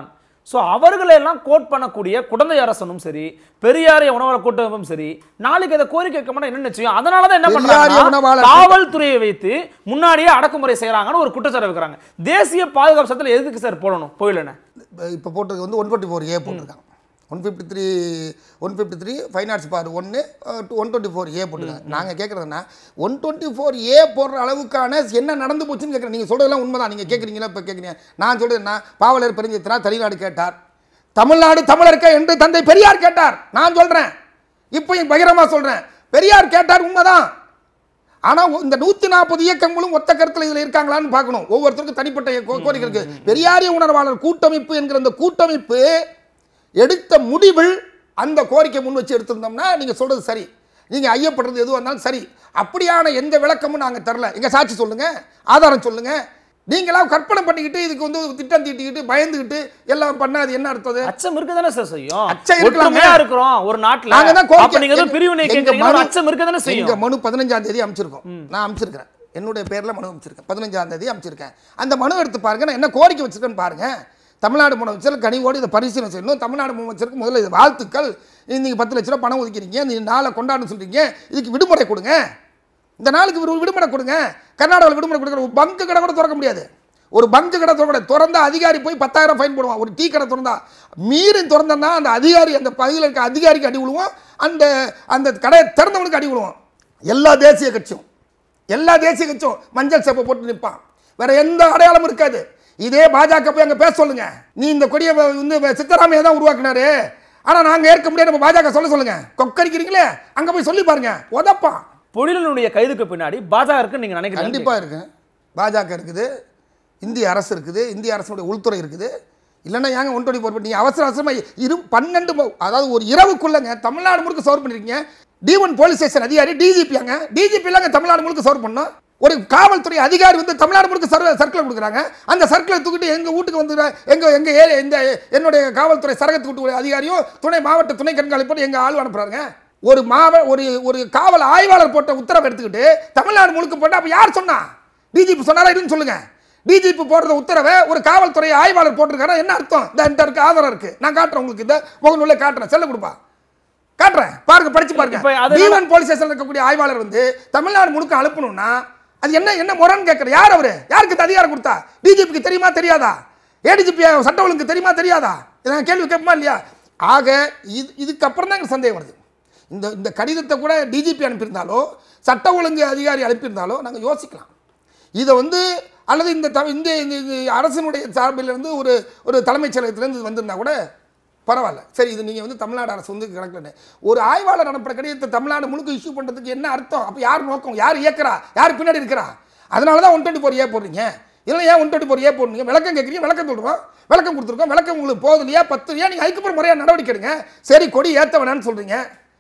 ஸோ அவர்களை எல்லாம் கோட் பண்ணக்கூடிய குடந்தை அரசனும் சரி பெரியாரிய உணவாளர் கூட்டமைப்பும் சரி நாளைக்கு அதை கோரிக்கை வைக்க மாட்டா என்ன நிச்சயம் அதனால தான் என்ன பெரியாரிய பண்றாங்க உணவாளர் காவல்துறையை வைத்து முன்னாடியே அடக்குமுறை செய்றாங்கன்னு ஒரு குற்றச்சாட்டு வைக்கிறாங்க தேசிய பாதுகாப்பு சட்டத்தில் எதுக்கு சார் போடணும் போயிலன்னு இப்போ போட்டது வந்து ஒன் டுவெண்ட்டி ஃபோர் ஏ போட்டிருக்காங்க one fifty three one fifty three five நாட்ஸ் பார் ஒன்று ஒன் டுவெண்ட்டி ஃபோர் ஏ போட்டுருக்காங்க நாங்கள் கேட்குறதுன்னா ஒன் டுவெண்ட்டி ஃபோர் ஏ போடுற அளவுக்கான என்ன நடந்து போச்சுன்னு கேட்குறேன் நீங்கள் சொல்கிறதெல்லாம் உண்மைதான் நீங்கள் கேட்குறீங்களா இப்போ கேட்குறீங்க நான் சொல்கிறது என்ன பாவலர் பெருஞ்சித்திரா தனிநாடு கேட்டார் தமிழ்நாடு தமிழர்க்க என்று தந்தை பெரியார் கேட்டார் நான் சொல்கிறேன் இப்போ பகிரமாக சொல்கிறேன் பெரியார் கேட்டார் உண்மைதான் ஆனால் இந்த நூற்றி நாற்பது இயக்கங்களும் ஒத்த கருத்தில் இதில் இருக்காங்களான்னு பார்க்கணும் ஒவ்வொருத்தருக்கும் தனிப்பட்ட கோ- கோரிக்கை இருக்கு பெரியாரிய உணர்வாளர் கூட்டமைப்பு என்கிற அந்த கூட்டமைப்பு எடுத்த முடிவில் அந்த கோரிக்கை முன் வச்சு எடுத்திருந்தோம்னா நீங்கள் சொல்றது சரி நீங்கள் ஐயப்படுறது எதுவாக இருந்தாலும் சரி அப்படியான எந்த விளக்கமும் நாங்கள் தரல எங்க சாட்சி சொல்லுங்க ஆதாரம் சொல்லுங்க நீங்களா கற்பனை பண்ணிக்கிட்டு இதுக்கு வந்து திட்டம் தீட்டிக்கிட்டு பயந்துக்கிட்டு எல்லாம் பண்ணா அது என்ன அர்த்தம் அது? அச்சம் இருக்க தானே சார் செய்யும் அச்சம் இருக்கலாமே. ஒற்றுமையா இருக்கிறோம் ஒரு நாட்டுல நாங்க தான் கோரிக்கை- அப்ப நீங்க ஏதோ எங்க- பிரிவினை எங்க கேட்கறீங்க மனு- அச்சம் இருக்க தானே எங்க செய்யும் மனு பதினஞ்சாம் தேதி அமைச்சிருக்கோம் நான் அமைச்சிருக்கிறேன் என்னுடைய பேர்ல மனு அமைச்சிருக்கேன் பதினஞ்சாம் தேதி அமைச்சிருக்கேன் அந்த மனு எடுத்து பாருங்க நான் என்ன கோரிக்கை வச்சிருக்கேன்னு பாருங்க தமிழ்நாடு முதலமைச்சர் கனிவோடு இதை பரிசீலனை செய்யணும் தமிழ்நாடு முதலமைச்சருக்கு முதல்ல இது வாழ்த்துக்கள் நீங்கள் பத்து லட்ச ரூபா பணம் ஒதுக்கிறீங்க இந்த நாளை கொண்டாடணும் சொல்றீங்க இதுக்கு விடுமுறை கொடுங்க இந்த நாளுக்கு ஒரு விடுமுறை கொடுங்க கர்நாடகாவில் விடுமுறை கொடுக்குற ஒரு பங்கு கடை கூட திறக்க முடியாது ஒரு பங்கு கடை திறக்க முடியாது திறந்தா அதிகாரி போய் பத்தாயிரம் ஃபைன் போடுவான் ஒரு டீ கடை திறந்தா மீறி திறந்தா அந்த அதிகாரி அந்த பகுதியில் இருக்க அதிகாரிக்கு அடி விழுவோம் அந்த அந்த கடையை திறந்தவனுக்கு அடி விழுவோம் எல்லா தேசிய கட்சியும் எல்லா தேசிய கட்சியும் மஞ்சள் சேப்பை போட்டு நிற்பான் வேற எந்த அடையாளமும் இருக்காது இதே பாஜக போய் அங்க பேச சொல்லுங்க நீ இந்த கொடியை வந்து சித்தராமையா தான் உருவாக்குனாரு ஆனா நாங்க ஏற்க முடியாது நம்ம பாஜக சொல்ல சொல்லுங்க கொக்கரிக்கிறீங்களே அங்க போய் சொல்லி பாருங்க உதப்பான் பொழிலனுடைய கைதுக்கு பின்னாடி பாஜக இருக்கு நீங்க நினைக்கிறீங்க கண்டிப்பா இருக்கு பாஜக இருக்குது இந்திய அரசு இருக்குது இந்திய அரசுடைய உள்துறை இருக்குது இல்லைன்னா ஏங்க ஒன் டுவெண்ட்டி ஃபோர் நீங்கள் அவசர அவசரமாக இரு பன்னெண்டு ம- அதாவது ஒரு இரவுக்குள்ளங்க தமிழ்நாடு முழுக்க சோர் பண்ணிருக்கீங்க டி ஒன் போலீஸ் ஸ்டேஷன் அதிகாரி டிஜிபி அங்க டிஜிபி இல்லைங்க தமிழ்நாடு முழுக்க சோர் பண்ணோம் ஒரு காவல்துறை அதிகாரி வந்து தமிழ்நாடு முழுக்க சர்வ சர்க்கிள் கொடுக்குறாங்க அந்த சர்க்கிளை தூக்கிட்டு எங்க வீட்டுக்கு வந்து எங்க எங்க ஏரியா இந்த என்னுடைய காவல்துறை சரகத்து கூட்டு அதிகாரியும் துணை மாவட்ட துணை கண்காணிப்பு எங்க ஆள் அனுப்புறாங்க ஒரு மாவ ஒரு ஒரு காவல் ஆய்வாளர் போட்ட உத்தரவை எடுத்துக்கிட்டு தமிழ்நாடு முழுக்க போட்டா அப்ப யார் சொன்னா டிஜிபி சொன்னாரா இல்லைன்னு சொல்லுங்க டிஜிபி போடுற உத்தரவை ஒரு காவல்துறை ஆய்வாளர் போட்டிருக்காரா என்ன அர்த்தம் இந்த இந்த இருக்கு ஆதாரம் இருக்கு நான் காட்டுறேன் உங்களுக்கு இந்த முகநூல்ல காட்டுறேன் செல்ல கொடுப்பா காட்டுறேன் பாருங்க படிச்சு இப்ப பாருங்க அது தீவன் போலீஸ் ஸ்டேஷன்ல இருக்கக்கூடிய ஆய்வாளர் வந்து தமிழ்நாடு முழுக்க அனுப்பணும்னா அது என்ன என்ன முறைன்னு கேட்கற யார் அவரு யாருக்கு இந்த அதிகாரம் கொடுத்தா டிஜிபிக்கு தெரியுமா தெரியாதா ஏடிஜிபி சட்ட ஒழுங்கு தெரியுமா தெரியாதா இதை நான் கேள்வி கேட்போமா இல்லையா ஆக இது இதுக்கப்புறம் தான் எனக்கு சந்தேகம் வருது இந்த இந்த கடிதத்தை கூட டிஜிபி அனுப்பியிருந்தாலோ சட்ட ஒழுங்கு அதிகாரி அனுப்பியிருந்தாலோ நாங்கள் யோசிக்கலாம் இதை வந்து அல்லது இந்த த இந்த இந்த- இந்த அரசினுடைய சார்பிலிருந்து ஒரு ஒரு தலைமைச் செயலகத்திலேருந்து வந்திருந்தா கூட பரவாயில்ல சரி இது நீங்கள் வந்து தமிழ்நாடு அரசு வந்து கணக்கில் ஒரு ஆய்வாளர் அனுப்புற கடிதத்தை தமிழ்நாடு முழுக்க இஷ்யூ பண்ணுறதுக்கு என்ன அர்த்தம் அப்போ யார் நோக்கம் யார் இயக்குறா யார் பின்னாடி இருக்கிறா அதனால தான் ஒன் டுவெண்ட்டி ஃபோர் ஏ போடுறீங்க இல்லை ஏன் ஒன் டுவெண்ட்டி ஃபோர் ஏ போடுறீங்க விளக்கம் கேட்குறீங்க விளக்கம் சொல்கிறோம் விளக்கம் கொடுத்துருக்கோம் விளக்கம் உங்களுக்கு போகுது இல்லையா பத்து இல்லையா நீங்கள் அதுக்கப்புறம் முறையாக நடவடிக்கை எடுங்க சரி கொடி ஏற்ற வேணான்னு சொல்கிறீங்க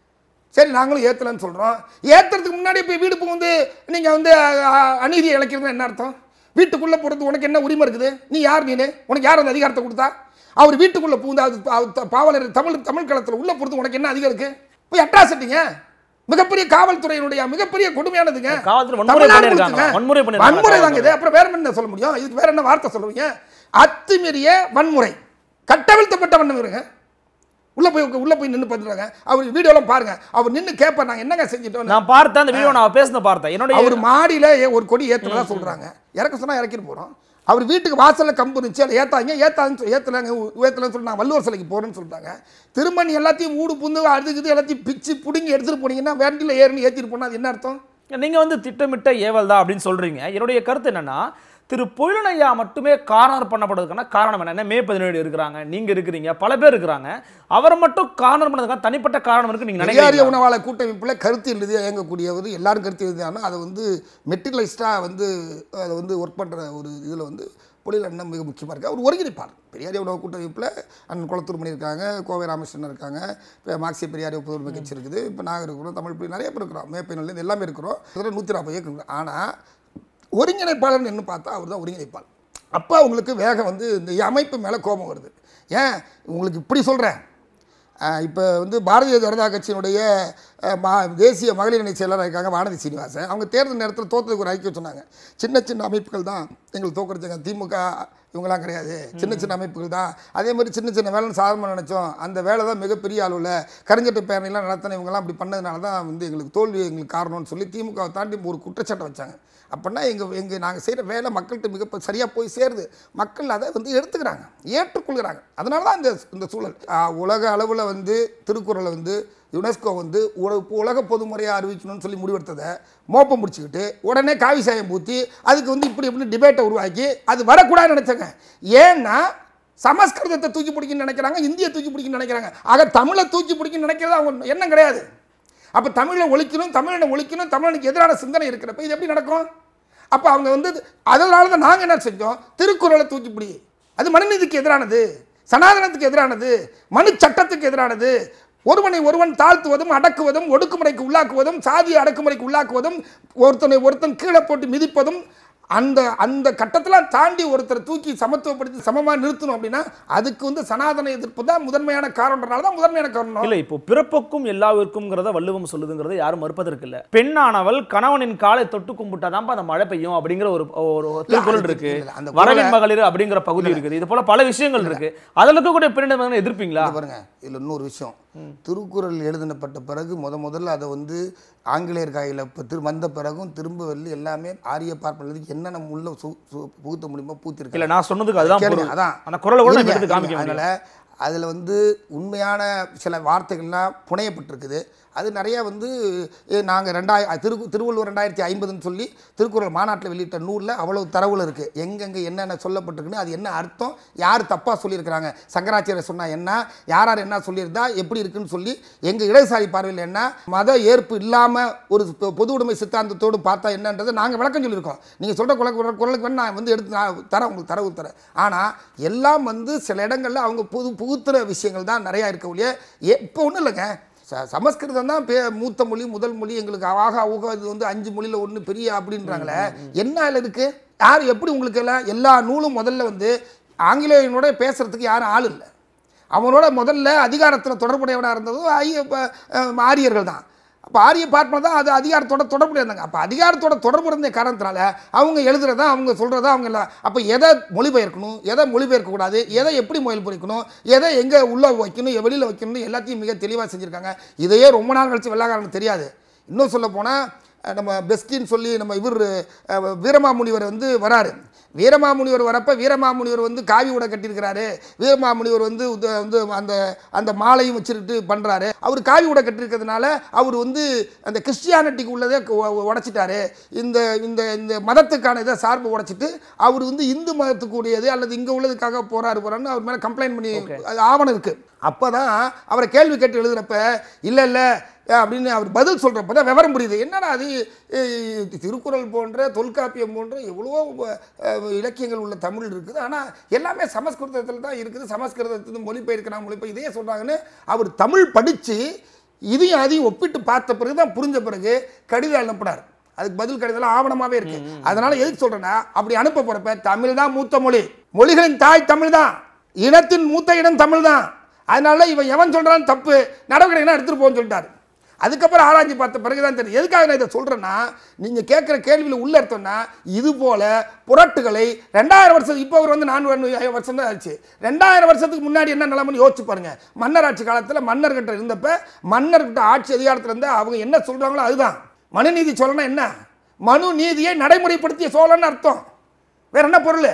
சரி நாங்களும் ஏற்றலன்னு சொல்கிறோம் ஏற்றுறதுக்கு முன்னாடி இப்போ வீடு வந்து நீங்கள் வந்து அஹ், அநீதியை இழைக்கிறது என்ன அர்த்தம் வீட்டுக்குள்ளே போகிறது உனக்கு என்ன உரிமை இருக்குது நீ யார் நீனு உனக்கு யார் அந்த அதிகாரத்தை கொடுத்தா அவர் வீட்டுக்குள்ளே பூந்து அது பா- த- பாவலர் தமிழ் தமிழ் களத்தில் உள்ளே போகிறது உனக்கு என்ன அதிகாரம் இருக்குது போய் அட்ராசிட்டிங்க மிகப்பெரிய காவல்துறையினுடைய மிகப்பெரிய கொடுமையானதுங்க காவல்துறை வன்முறை தமிழ்நாடு பண்ணியிருக்காங்க. முழுக்க. வன்முறை பண்ணியிருக்காங்க வன்முறை தாங்க இது அப்புறம் வேற என்ன சொல்ல முடியும் இதுக்கு வேற என்ன வார்த்தை சொல்லுவீங்க அத்துமீறிய வன்முறை கட்டவிழ்த்தப்பட்ட வன்முறைங்க உள்ள போய் உள்ள போய் நின்று பார்த்துருக்காங்க அவர் வீடியோலாம் பாருங்க அவர் நின்று கேட்பார் நாங்க என்னங்க செஞ்சுட்டோம் நான் பார்த்தேன் அந்த வீடியோ நான் பேசுன பார்த்தேன் என்னுடைய அவர் மாடியில ஏ- ஒரு கொடி ஏத்துறதா சொல்றாங்க இறக்க சொன்னா இறக்கிட்டு போறோம் அவர் வீட்டுக்கு வாசல்ல கம்பு இருந்துச்சு அதை ஏத்தாங்க ஏத்தாங்க ஏத்தலாங்க ஏத்தலன்னு சொல்லி நான் வள்ளுவர் சிலைக்கு போறேன்னு சொல்லிட்டாங்க திரும்ப நீ எல்லாத்தையும் ஊடு புந்து அதுக்கு எல்லாத்தையும் பிச்சு பிடுங்கி எடுத்துட்டு போனீங்கன்னா வேண்டியில் ஏறுன்னு ஏத்திட்டு போனா அது என்ன அர்த்தம் நீங்க வந்து திட்டமிட்ட ஏவல் தான் அப்படின்னு சொல்றீங்க என்னுடைய கருத்து என்னன்னா திரு பொயிலனையா மட்டுமே கார்னர் பண்ணப்படுறதுக்கான காரணம் என்ன என்ன மே பதினேழு இருக்கிறாங்க நீங்க இருக்கிறீங்க பல பேர் இருக்கிறாங்க அவரை மட்டும் கார்னர் பண்ணதுக்கான தனிப்பட்ட காரணம் இருக்கு நீங்க பெரியாரிய நினைக்கிறீங்க உணவாளர் கூட்டமைப்பில் கருத்து எழுதி இயங்கக்கூடியவர் எல்லாரும் கருத்து எழுதினாலும் அதை வந்து மெட்டீரியலைஸ்டாக வந்து அதை வந்து ஒர்க் பண்ணுற ஒரு இதில் வந்து பொழில் அண்ணன் மிக முக்கியமாக இருக்குது அவர் ஒருங்கிணைப்பார் பெரியாரிய உணவு கூட்டமைப்பில் அண்ணன் குளத்தூர் மணி இருக்காங்க கோவை ராமகிருஷ்ணன் இருக்காங்க இப்போ மார்க்சிய பெரியாரிய புதுமை கட்சி இருக்குது இப்போ நாங்கள் இருக்கிறோம் தமிழ் புலி நிறைய பேர் இருக்கிறோம் மேப்பையிலேருந்து எல்லாமே இருக்கிறோம் இதில் நூற்றி நாற்பது இயக்கம் ஆனால் ஒருங்கிணைப்பாளர்னு என்ன பார்த்தா அவர் தான் ஒருங்கிணைப்பாளர் அப்போ அவங்களுக்கு வேகம் வந்து இந்த அமைப்பு மேலே கோபம் வருது ஏன் உங்களுக்கு இப்படி சொல்கிறேன் இப்போ வந்து பாரதிய ஜனதா கட்சியினுடைய அஹ், மா தேசிய மகளிர் அணி செயலராக இருக்காங்க வானதி சீனிவாசன் அவங்க தேர்தல் நேரத்தில் தோற்றதுக்கு ஒரு ஐக்கியம் சொன்னாங்க சின்ன சின்ன அமைப்புகள் தான் எங்களுக்கு தோக்கடிச்சாங்க திமுக இவங்களாம் கிடையாது சின்ன சின்ன அமைப்புகள் தான் அதே மாதிரி சின்ன சின்ன வேலைன்னு சாதமாக நினச்சோம் அந்த வேலை தான் மிகப்பெரிய அளவில் கரிஞ்சட்டை பேரணிலாம் நடத்தின இவங்கெல்லாம் அப்படி பண்ணதுனால தான் வந்து எங்களுக்கு தோல்வி எங்களுக்கு காரணம்னு சொல்லி திமுகவை தாண்டி ஒரு குற்றச்சாட்டை வச்சாங்க அப்படின்னா எங்கள் எங்கள் நாங்கள் செய்கிற வேலை மக்கள்கிட்ட மிக சரியாக போய் சேருது மக்கள் அதை வந்து எடுத்துக்கிறாங்க ஏற்றுக்கொள்கிறாங்க அதனால தான் இந்த இந்த சூழல் ஆ, உலக அளவில் வந்து திருக்குறளை வந்து யுனெஸ்கோ வந்து உல- உலக பொதுமுறையாக அறிவிக்கணும்னு சொல்லி முடிவெடுத்ததை மோப்பம் பிடிச்சிக்கிட்டு உடனே காவி சாயம் பூத்தி அதுக்கு வந்து இப்படி இப்படி டிபேட்டை உருவாக்கி அது வரக்கூடாதுன்னு நினச்சாங்க ஏன்னா சமஸ்கிருதத்தை தூக்கி பிடிக்கணும்னு நினைக்கிறாங்க இந்தியை தூக்கி பிடிக்கணும்னு நினைக்கிறாங்க ஆக தமிழை தூக்கி பிடிக்கணும்னு நினைக்கிறது அவங்க எண்ணம் கிடையாது அப்போ தமிழை ஒழிக்கணும் தமிழனை ஒழிக்கணும் தமிழனுக்கு எதிரான சிந்தனை இருக்கிறப்ப இது எப்படி நடக்கும் அப்போ அவங்க வந்து அதனால தான் நாங்கள் என்ன செஞ்சோம் திருக்குறளை தூக்கி பிடி அது மனுநீதிக்கு எதிரானது சனாதனத்துக்கு எதிரானது மனு சட்டத்துக்கு எதிரானது ஒருவனை ஒருவன் தாழ்த்துவதும் அடக்குவதும் ஒடுக்குமுறைக்கு உள்ளாக்குவதும் சாதிய அடக்குமுறைக்கு உள்ளாக்குவதும் ஒருத்தனை ஒருத்தன் கீழே போட்டு மிதிப்பதும் அந்த அந்த கட்டத்தில் தாண்டி ஒருத்தரை தூக்கி சமத்துவப்படுத்தி சமமாக நிறுத்தணும் அப்படின்னா அதுக்கு வந்து சனாதன எதிர்ப்பு தான் முதன்மையான காரணம்ன்றனால தான் முதன்மையான காரணம் இல்ல இப்போ பிறப்புக்கும் எல்லாவிற்கும்ங்கிறத வள்ளுவம் சொல்லுதுங்கிறத யாரும் மறுப்பதற்கு இல்ல பெண்ணானவள் கணவனின் காலை தொட்டு கும்பிட்டாதான்ப்பா அந்த மழை பெய்யும் அப்படிங்கிற ஒரு ஒரு திருக்குறள் அது இருக்கு இல்ல, அந்த வரவின் மகளிர் அப்படிங்கிற பகுதி இருக்குது இது போல பல விஷயங்கள் இருக்கு அதுல இருக்கக்கூடிய பெண்ணிடம் எதிர்ப்பீங்களா இங்க பாருங்க இதில் இன்னொரு விஷயம் திருக்குறள் எழுதினப்பட்ட பிறகு முத முதல்ல அதை வந்து ஆங்கிலேயர் கையில் இப்போ திரு வந்த பிறகும் திரும்ப வெளில எல்லாமே ஆரிய பார்ப்பனதுக்கு என்னென்ன உள்ள சு சு- புகுத்த முடியுமோ பூத்திருக்காங்க இல்ல நான் சொன்னதுக்கு அதுதான் கேளுங்க, பொருள். அதான். அந்த குரலை கூட இருங்க, நம்ம எடுத்து காமிக்க இருங்க. முடியல அதனால அதில் வந்து உண்மையான சில வார்த்தைகள்லாம் புனையப்பட்டிருக்குது அது நிறைய வந்து நாங்கள் ரெண்டாயிர திரு திருவள்ளுவர் ரெண்டாயிரத்தி ஐம்பதுன்னு சொல்லி திருக்குறள் மாநாட்டில் வெளியிட்ட நூலில் அவ்வளவு தரவுல இருக்குது எங்கெங்கே என்னென்ன சொல்லப்பட்டிருக்குன்னு அது என்ன அர்த்தம் யார் தப்பாக சொல்லியிருக்கிறாங்க சங்கராச்சாரியர் சொன்னா என்ன யார் யார் என்ன சொல்லியிருந்தா எப்படி இருக்குன்னு சொல்லி எங்கள் இடதுசாரி பார்வையில் என்ன மத ஏற்பு இல்லாமல் ஒரு பொ- பொது உடைமை சித்தாந்தத்தோடு பார்த்தா என்னன்றதை நாங்கள் விளக்கம் சொல்லியிருக்கோம் நீங்கள் சொல்கிற குரல் குரலுக்கு வேணா நான் வந்து எடுத்து நான் தரேன் உங்களுக்கு தரவு தரேன் ஆனால் எல்லாம் வந்து சில இடங்களில் அவங்க புது புகுத்துற விஷயங்கள் தான் நிறையா இருக்க ஒழிய இப்போ ஒன்றும் இல்லைங்க ச சமஸ்கிருதம் தான் பே மூத்த மொழி முதல் மொழி எங்களுக்கு ஆக ஊக இது வந்து அஞ்சு மொழியில் ஒன்று பெரிய அப்படின்றாங்களே என்ன அதில் இருக்குது யார் எப்படி உங்களுக்கு எல்லாம் எல்லா நூலும் முதல்ல வந்து ஆங்கிலேயனோட பேசுகிறதுக்கு யாரும் ஆள் இல்லை அவனோட முதல்ல அதிகாரத்தில் தொடர்புடையவனாக இருந்ததும் ஐய ப- அஹ் ஆரியர்கள் தான் அப்போ ஆரிய பார்ப்பன தான் அது அதிகாரத்தோட தொடர்புடைய இருந்தாங்க அப்போ அதிகாரத்தோட தொடர்பு இருந்த காரணத்தினால அவங்க எழுதுறதா அவங்க சொல்கிறதா அவங்க எல்லாம் அப்போ எதை மொழிபெயர்க்கணும் எதை மொழிபெயர்க்கக்கூடாது எதை எப்படி மொழிபெயர்க்கணும் எதை எங்கே உள்ள வைக்கணும் வெளியில் வைக்கணும் எல்லாத்தையும் மிக தெளிவாக செஞ்சுருக்காங்க இதையே ரொம்ப நாள் கழிச்சு வெள்ளாக்காரனுக்கு தெரியாது இன்னும் சொல்ல போனால் நம்ம பெஸ்டின்னு சொல்லி நம்ம இவர் அஹ், வீரமாமுனிவர் வந்து வராரு வீரமாமுனிவர் வரப்ப வீரமாமுனிவர் வந்து காவி உடை கட்டியிருக்கிறாரு வீரமாமுனிவர் வந்து உத- வந்து அந்த அந்த மாலையும் வச்சுக்கிட்டு பண்ணுறாரு அவர் காவி உடை கட்டியிருக்கிறதுனால அவர் வந்து அந்த கிறிஸ்டியானிட்டிக்கு உள்ளதே உ- உடைச்சிட்டாரு இந்த இந்த இந்த மதத்துக்கான இதை சார்பு உடைச்சிட்டு அவர் வந்து இந்து மதத்துக்கு உடையது அல்லது இங்கே உள்ளதுக்காக போறாரு போறான்னு அவர் மேலே கம்ப்ளைண்ட் பண்ணி அது ஆவணம் இருக்குது அப்போ தான் அவரை கேள்வி கேட்டு எழுதுறப்ப இல்லை இல்லை அப்படின்னு அவர் பதில் சொல்கிறப்ப தான் விவரம் புரியுது என்னடா அது அஹ், திருக்குறள் போன்ற தொல்காப்பியம் போன்ற எவ்வளவோ அஹ், இலக்கியங்கள் உள்ள தமிழ் இருக்குது ஆனால் எல்லாமே சமஸ்கிருதத்தில் தான் இருக்குது சமஸ்கிருதத்தில் மொழிபெயர்க்கிறாங்க மொழிபெயர் இதையே சொல்கிறாங்கன்னு அவர் தமிழ் படித்து இதையும் அதையும் ஒப்பிட்டு பார்த்த பிறகு தான் புரிஞ்ச பிறகு கடிதம் அனுப்புனார் அதுக்கு பதில் கடிதம் ஆவணமாகவே இருக்கு அதனால எதுக்கு சொல்கிறேன்னா அப்படி அனுப்ப போகிறப்ப தமிழ் தான் மூத்த மொழி மொழிகளின் தாய் தமிழ் தான் இனத்தின் மூத்த இனம் தமிழ் தான் அதனால இவன் எவன் சொல்கிறான்னு தப்பு நடவடிக்கை எடுத்துகிட்டு போன்னு சொல்லிட்டாரு அதுக்கப்புறம் ஆராய்ச்சி பார்த்த பிறகு தான் தெரியும் எதுக்காக நான் இதை சொல்கிறேன்னா நீங்கள் கேட்குற கேள்வியில் உள்ள அர்த்தம்னா இது போல புரட்டுகளை ரெண்டாயிரம் வருஷம் இப்போ அவர் வந்து நான்கு வருஷம் தான் ஆச்சு ரெண்டாயிரம் வருஷத்துக்கு முன்னாடி என்ன நிலைமைன்னு யோசிச்சு பாருங்க மன்னர் ஆட்சி காலத்தில் மன்னர்கிட்ட இருந்தப்ப மன்னர்கிட்ட ஆட்சி அதிகாரத்தில் இருந்தால் அவங்க என்ன சொல்கிறாங்களோ அதுதான் மனுநீதி சோழனா என்ன மனு நீதியை நடைமுறைப்படுத்திய சோழன்னு அர்த்தம் வேற என்ன பொருள்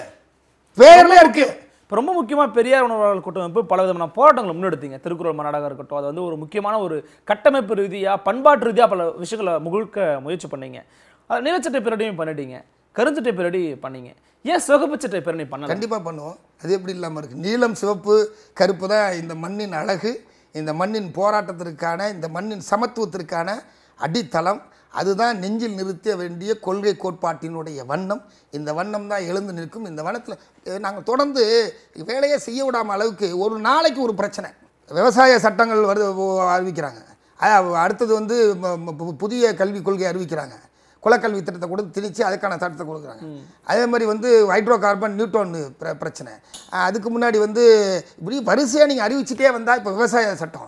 பேர்ல இருக்கு இப்போ ரொம்ப முக்கியமா பெரியார் உணர்வாளர் கூட்டமைப்பு பல விதமான போராட்டங்களை முன்னெடுத்தீங்க திருக்குறள் மாநாடாக இருக்கட்டும் அது வந்து ஒரு முக்கியமான ஒரு கட்டமைப்பு ரீதியா பண்பாட்டு ரீதியா பல விஷயங்களை முழுக்க முயற்சி பண்ணீங்க அது நிலச்சட்டை பேரடியும் பண்ணிட்டீங்க கருஞ்சட்டை பேரடி பண்ணீங்க ஏன் சிவப்பு சட்டை பேரணி பண்ணல கண்டிப்பாக பண்ணுவோம் அது எப்படி இல்லாமல் இருக்குது நீலம் சிவப்பு கருப்பு தான் இந்த மண்ணின் அழகு இந்த மண்ணின் போராட்டத்திற்கான இந்த மண்ணின் சமத்துவத்திற்கான அடித்தளம் அதுதான் நெஞ்சில் நிறுத்த வேண்டிய கொள்கை கோட்பாட்டினுடைய வண்ணம் இந்த வண்ணம் தான் எழுந்து நிற்கும் இந்த வனத்தில் நாங்கள் தொடர்ந்து வேலையை செய்ய விடாம அளவுக்கு ஒரு நாளைக்கு ஒரு பிரச்சனை விவசாய சட்டங்கள் வருது ஓ- அறிவிக்கிறாங்க அ- அடுத்தது வந்து ம- ம- பு- புதிய கல்விக் கொள்கை அறிவிக்கிறாங்க குலக்கல்வி திட்டத்தை கொடுத்து திணிச்சு அதுக்கான சட்டத்தை கொடுக்குறாங்க அதே மாதிரி வந்து ஹைட்ரோ கார்பன் நியூட்டன் பிர பிரச்சனை அஹ் அதுக்கு முன்னாடி வந்து இப்படி வரிசையாக நீங்கள் அறிவிச்சிட்டே வந்தால் இப்போ விவசாய சட்டம்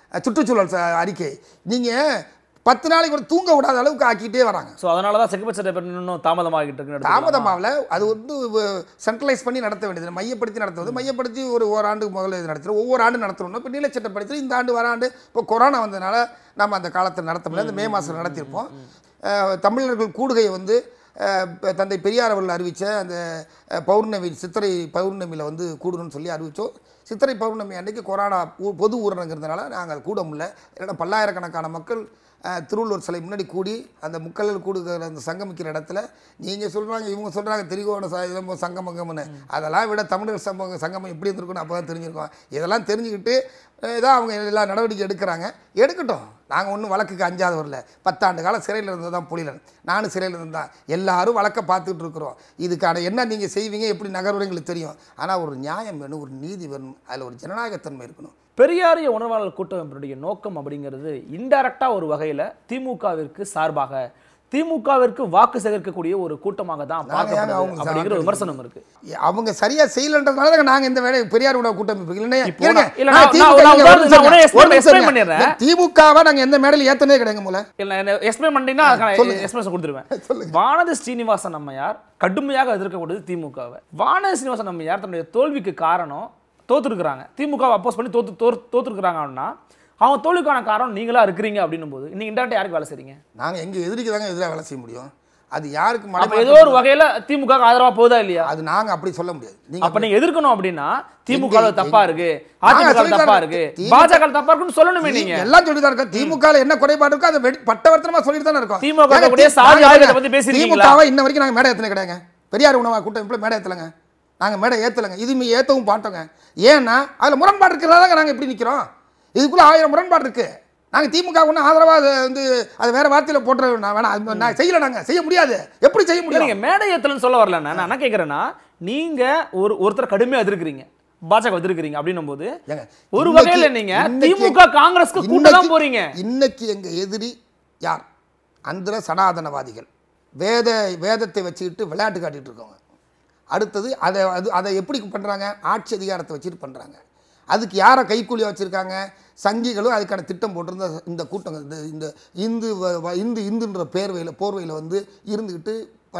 அஹ், சுற்றுச்சூழல் ச- அறிக்கை நீங்கள் பத்து நாளைக்கு கூட தூங்க விடாத அளவுக்கு ஆக்கிட்டே வராங்க ஸோ அதனால தான் செக்ரட்டரி சட்டை இன்னும் தாமதமாகிட்டு இருக்குன்னு எடுத்துக்கலாமா? தாமதமாவில் அது வந்து சென்ட்ரலைஸ் பண்ணி நடத்த வேண்டியது மையப்படுத்தி நடத்துவது மையப்படுத்தி ஒரு ஓராண்டு முதல்ல இது நடத்துகிறோம் ஒவ்வொரு ஆண்டு நடத்தணும்னா இப்போ நீலச்சட்டப்படுத்தி இந்த ஆண்டு வர ஆண்டு இப்போ கொரோனா வந்ததுனால நம்ம அந்த காலத்தில் நடத்த முடியல இந்த மே மாதம் நடத்தியிருப்போம் அஹ், தமிழர்கள் கூடுகையை வந்து அஹ், ப- தந்தை பெரியார் அவர்கள் அறிவித்த அந்த அஹ், பௌர்ணமி சித்திரை பௌர்ணமியில் வந்து கூடணும்னு சொல்லி அறிவித்தோம் சித்திரை பௌர்ணமி அன்னைக்கு கொரோனா ஊ- பொது ஊரடங்கிறதுனால நாங்கள் அது கூட முடியல இல்லைன்னா பல்லாயிரக்கணக்கான மக்கள் அஹ், திருவள்ளுவர் சிலை முன்னாடி கூடி அந்த முக்கல்லில் கூடுகிற அந்த சங்கமிக்கிற இடத்துல நீங்கள் சொல்கிறாங்க இவங்க சொல்கிறாங்க திரிகோண ச இதமோ சங்கமங்கம்னு அதெல்லாம் விட தமிழர் சமூக சங்கமம் எப்படி இருந்திருக்குன்னு அப்போ தான் தெரிஞ்சிருக்கோம் இதெல்லாம் தெரிஞ்சுக்கிட்டு இதான் அவங்க எல்லா நடவடிக்கை எடுக்கிறாங்க எடுக்கட்டும் நாங்கள் ஒன்றும் வழக்குக்கு அஞ்சாத வரல பத்தாண்டு காலம் சிறையில் இருந்தது தான் புலிலன் நானும் சிறையில் இருந்தேன் எல்லாரும் வழக்கை பார்த்துட்டு இருக்கிறோம் இதுக்கான என்ன நீங்கள் செய்வீங்க எப்படி நகர்வு எங்களுக்கு தெரியும் ஆனால் ஒரு நியாயம் வேணும் ஒரு நீதி வேணும் அதில் ஒரு ஜனநாயகத்தன்மை இருக்கணும் பெரியாரிய உணர்வாளர் கூட்டமைப்பினுடைய நோக்கம் அப்படிங்கிறது இன்டைரக்டா ஒரு வகையில திமுகவிற்கு சார்பாக திமுகவிற்கு வாக்கு சேகரிக்கக்கூடிய ஒரு கூட்டமாக தான் நாங்க ஏங்க பார்க்கப்படுது அவங்க அப்படிங்கிற ஒரு விமர்சனம் இருக்கு அவங்க சரியா செய்யலன்றதுனால தான் நாங்க இந்த வேலை பெரியார் உணவு கூட்டமைப்பு இல்லைன்னா இப்போ இருங்க. நான் இல்ல, நான் நான் திமுக நான் நீங்க உதாரணத்துக்கு ஒரு நிமிஷம் நான் உடனே இருங்க. ஒரு explain நிமிஷம் இருங்க. பண்ணிடுறேன். இந்த திமுகவை நாங்க எந்த மேடையில் ஏத்தனே கிடையாது மூல இல்ல எக்ஸ்பிளைன் பண்ணிட்டீங்கன்னா அதுக்கான சொல்லுங்க. எக்ஸ்பிளேஷன் கொடுத்துருவேன் சொல்லுங்க. வானதி ஸ்ரீனிவாசன் அம்மையார் கடுமையாக எதிர்க்கக்கூடியது திமுகவை வானதி ஸ்ரீனிவாசன் அம்மையார் தன்னுடைய தோல்விக்கு காரணம் தோத்துருக்குறாங்க திமுகவை அப்போஸ் பண்ணி தோத்து தோறு தோத்துருக்குறாங்க அப்படின்னா அவங்க தோல்விக்கான காரணம் நீங்களா இருக்கிறீங்க அப்படின்னும் போது நீங்க இன்டர்நெட் யாருக்கு வேலை செய்றீங்க நாங்க எங்க எதிரிக்கு தாங்க எதிராக வேலை செய்ய முடியும் அது யாருக்கு அப்ப மடமாற்றம் ஏதோ ஒரு வகையில திமுக க்கு ஆதரவா போதா இல்லையா அது நாங்க அப்படி சொல்ல முடியாது நீங்க அப்ப நீங்க எதிர்க்கணும் அப்படின்னா திமுக எங்க- தப்பா எங்க- இருக்கு நாங்க அதிமுக சொல்லித் தப்பா தரோம். இருக்கு திமுக பாஜக தப்பா இருக்குன்னு சொல்லணுமே நீங்க எல்லாம் சொல்லி தான் இருக்கோம் திமுக ல என்ன குறைபாடு இருக்கோ அதை வெடி- பட்டவர்த்தனமா சொல்லிட்டு தானே இருக்கோம் திமுக ஏங்க, கூடயே தி- சாதி நாங்க ஆயுதத்தை பத்தி பேசியிருக்கீங்களா? திமுகவை இன்ன வரைக்கும் நாங்க மேடை ஏத்தல கிடையாங்க பெரியார் உணவா கூட்டமைப்புல மேடை ஏத்தலங்க நாங்க மேடை ஏத்தலங்க இதுமே ஏத்தவும் பாட்டோங்க ஏன்னா அதுல முரண்பாடு இருக்கிறதாங்க நாங்க இப்படி நிக்கிறோம் இதுக்குள்ள ஆயிரம் முரண்பாடு இருக்கு நாங்க திமுக ஒன்றும் ஆதரவா அதை வந்து அது வேற வார்த்தையில போட்டுற நான் வேணாம் அது நான் செய்யல நாங்க செய்ய முடியாது எப்படி செய்ய இல்ல, முடியும் நீங்க மேடை ஏத்தலன்னு சொல்ல வரல நான் என்ன கேக்குறேன்னா நீங்க ஒரு ஒருத்தர் கடுமையா எதிர்க்கிறீங்க பாஜக எதிர்க்கிறீங்க அப்படின்னும் போது ஏங்க, ஒரு இன்னைக்கு- வகையில நீங்க இன்னைக்கு- திமுக காங்கிரஸ்க்கு கூட தான் இன்னைக்கு- போறீங்க இன்னைக்கு எங்க எதிரி யார் அந்த சனாதனவாதிகள் வேத வேதத்தை வச்சுக்கிட்டு விளையாட்டு காட்டிட்டு இருக்கவங்க அடுத்தது அதை அது அதை எப்படி பண்ணுறாங்க ஆட்சி அதிகாரத்தை வச்சுட்டு பண்ணுறாங்க அதுக்கு யாரை கைக்கூலியாக வச்சுருக்காங்க சங்கிகளும் அதுக்கான திட்டம் போட்டிருந்த இந்த கூட்டம் இந்த இந்த இந்து வ- வ- இந்து இந்துன்ற பேர்வையில் போர்வையில் வந்து இருந்துக்கிட்டு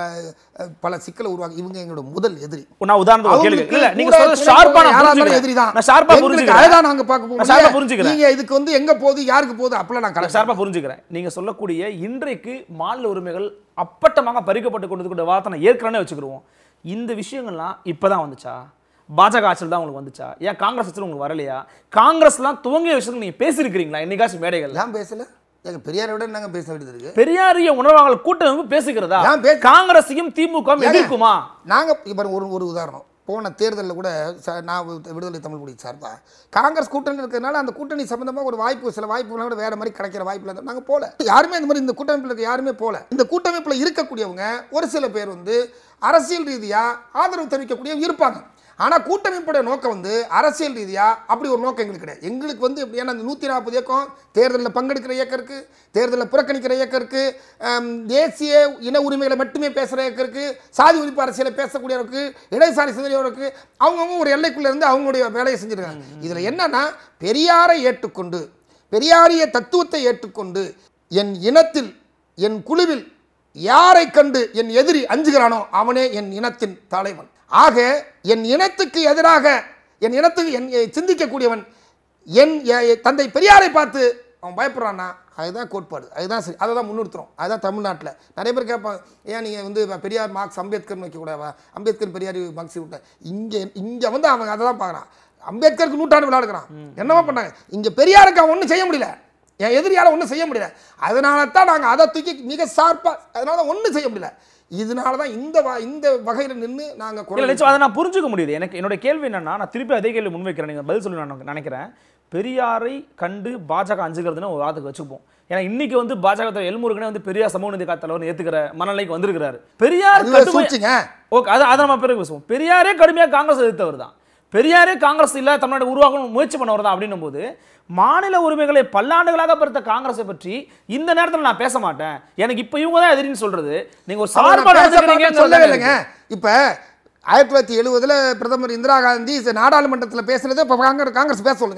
ப- பல சிக்கலை உருவாக்கி இவங்க எங்களோட முதல் எதிரி நான் உதாரணத்துக்கு ஒரு கேள்வி அவங்களுக்கு இல்ல நீங்க கூட சொல்றது துணை ஷார்ப்பா போற நான் யாரா இருந்தாலும் புரிஞ்சுக்கிறேன் எதிரிதான். நான் ஷார்ப்பா எங்களுக்கு புரிஞ்சுக்கிறேன் அதுதான் நாங்க பார்க்க நான் ஷார்ப்பா போறோம் புரிஞ்சுக்கிறேன் நீங்க இதுக்கு வந்து எங்க போகுது யாருக்கு போகுது அப்பெல்லாம் நான் நான் கரெக்ட் சார்பா புரிஞ்சுக்கிறேன் நீங்க சொல்லக்கூடிய இன்றைக்கு மாநில உரிமைகள் அப்பட்டமாக பறிக்கப்பட்டு கொண்டு வார்த்தை நான் ஏற்கனவே வச்சுக்கிடுவோம் இந்த விஷயங்கள்லாம் இப்பதான் வந்துச்சா பாஜக ஆட்சியில் தான் உங்களுக்கு வந்துச்சா ஏன் காங்கிரஸ் ஆட்சியில் உங்களுக்கு வரலையா காங்கிரஸ்லாம் துவங்கிய விஷயத்துக்கு நீங்க பேசியிருக்கிறீங்களா என்னைக்காச்சும் மேடைகள் ஏன் பேசல எங்க பெரியாரை விட நாங்க பேச வேண்டியது இருக்கு பெரியாரிய உணர்வாளர் கூட்டமைப்பு பேசுகிறதா ஏன் பேச- காங்கிரஸையும் திமுக ஏங்க, எதிர்க்குமா நாங்க இப்போ ஒரு ஒரு உதாரணம் போன தேர்தலில் கூட ச- நான் வி- விடுதலை தமிழ் குடி சார்பா காங்கிரஸ் கூட்டணி இருக்கிறதுனால அந்த கூட்டணி சம்பந்தமாக ஒரு வாய்ப்பு சில வாய்ப்புகள் கூட வேற மாதிரி கிடைக்கிற வாய்ப்புல இருந்தா நாங்கள் போல யாருமே இந்த மாதிரி இந்த கூட்டமைப்பில் இருக்க யாருமே போல இந்த கூட்டமைப்பில் இருக்கக்கூடியவங்க ஒரு சில பேர் வந்து அரசியல் ரீதியாக ஆதரவு தெரிவிக்கக்கூடியவங்க இருப்பாங்க ஆனால் கூட்டமைப்புடைய நோக்கம் வந்து அரசியல் ரீதியாக அப்படி ஒரு நோக்கம் எங்களுக்கு கிடையாது எங்களுக்கு வந்து எப்படி ஏன்னா அந்த நூற்றி நாற்பது இயக்கம் தேர்தலில் பங்கெடுக்கிற இயக்கம் இருக்குது தேர்தலில் புறக்கணிக்கிற இயக்கம் இருக்குது ஆம், தேசிய இன உரிமைகளை மட்டுமே பேசுகிற இயக்கம் இருக்குது சாதி ஒழிப்பு அரசியலை பேசக்கூடியவருக்கு இடதுசாரி சிந்தனையோருக்கு அவங்கவுங்க ஒரு எல்லைக்குள்ளே இருந்து அவங்களுடைய வேலையை செஞ்சுருக்காங்க இதில் என்னன்னா பெரியாரை ஏற்றுக்கொண்டு பெரியாரிய தத்துவத்தை ஏற்றுக்கொண்டு என் இனத்தில் என் குழுவில் யாரை கண்டு என் எதிரி அஞ்சுகிறானோ அவனே என் இனத்தின் தலைவன் ஆக என் இனத்துக்கு எதிராக என் இனத்துக்கு என் எ- சிந்திக்கக்கூடியவன் என் எ- எ- தந்தை பெரியாரை பார்த்து அவன் பயப்படுறான்னா அதுதான் கோட்பாடு அதுதான் சரி அதை தான் முன்னிறுத்துறோம் அதுதான் தமிழ்நாட்டில் நிறைய பேர் கேட்பாங்க ஏன் நீங்கள் வந்து பெரியார் மார்க்ஸ் அம்பேத்கர்னு வைக்கக்கூடாதா அம்பேத்கர் பெரியார் மார்க்ஸ் விட்ட இங்கே இங்கே வந்து அவன் அதை தான் பார்க்குறான் அம்பேத்கருக்கு நூற்றாண்டு விளையாடுறான் என்னவா பண்ணாங்க இங்கே பெரியாருக்கு அவன் ஒன்றும் செய்ய முடியல என் எதிரியால ஒன்றும் செய்ய முடியல அதனால தான் நாங்கள் அதை தூக்கி மிக ஷார்ப்பாக அதனால தான் ஒன்றும் செய்ய முடியல இதனால தான் இந்த வ- இந்த வகையில் நின்று இல்ல நாங்கள் நிச்சயம் அதை நான் புரிஞ்சுக்க முடியுது எனக்கு என்னோட கேள்வி என்னன்னா நான் திருப்பி அதே கேள்வி முன்வைக்கிறேன் நீங்க பதில் சொல்லி நான் நினைக்கிறேன் பெரியாரை கண்டு பாஜக அஞ்சுகிறதுன்னு ஒரு வாதத்துக்கு வச்சுப்போம் ஏன்னா இன்னைக்கு வந்து பாஜக தலைவர் எல்முருகனே வந்து பெரியார் சமூக நீதி காத்த தலைவர் ஏத்துக்கிற மனநிலைக்கு வந்திருக்கிறாரு பெரியார் அதுவே கடுமையா- சூழ்ச்சிங்க. ஓகே அதை அதை நம்ம பிறகு பேசுவோம் பெரியாரே கடுமையாக காங்கிரஸ் எதிர்த்தவர் தான் பெரியாரே காங்கிரஸ் இல்ல தமிழ்நாடு உருவாக்கணும் முயற்சி பண்ணவர் தான் அப்படின்னும் போது மாநில உரிமைகளை பல்லாண்டுகளாக பெருத்த காங்கிரஸை பற்றி இந்த நேரத்தில் நான் பேச மாட்டேன் எனக்கு இப்ப இவங்க தான் எதிரின்னு சொல்றது நீங்க ஒரு அவரை சார்பா நான் பேச மாட்டேன்னு நடந்துக்கிறீங்கிறது சொல்லவே தானே இல்லைங்க இப்போ ஆயிரத்தி தொள்ளாயிரத்தி எழுபதுல பிரதமர் இந்திரா காந்தி ச- நாடாளுமன்றத்தில் பேசுனது இப்போ காங்கிரஸ் காங்கிரஸ் பேச சொல்லுங்க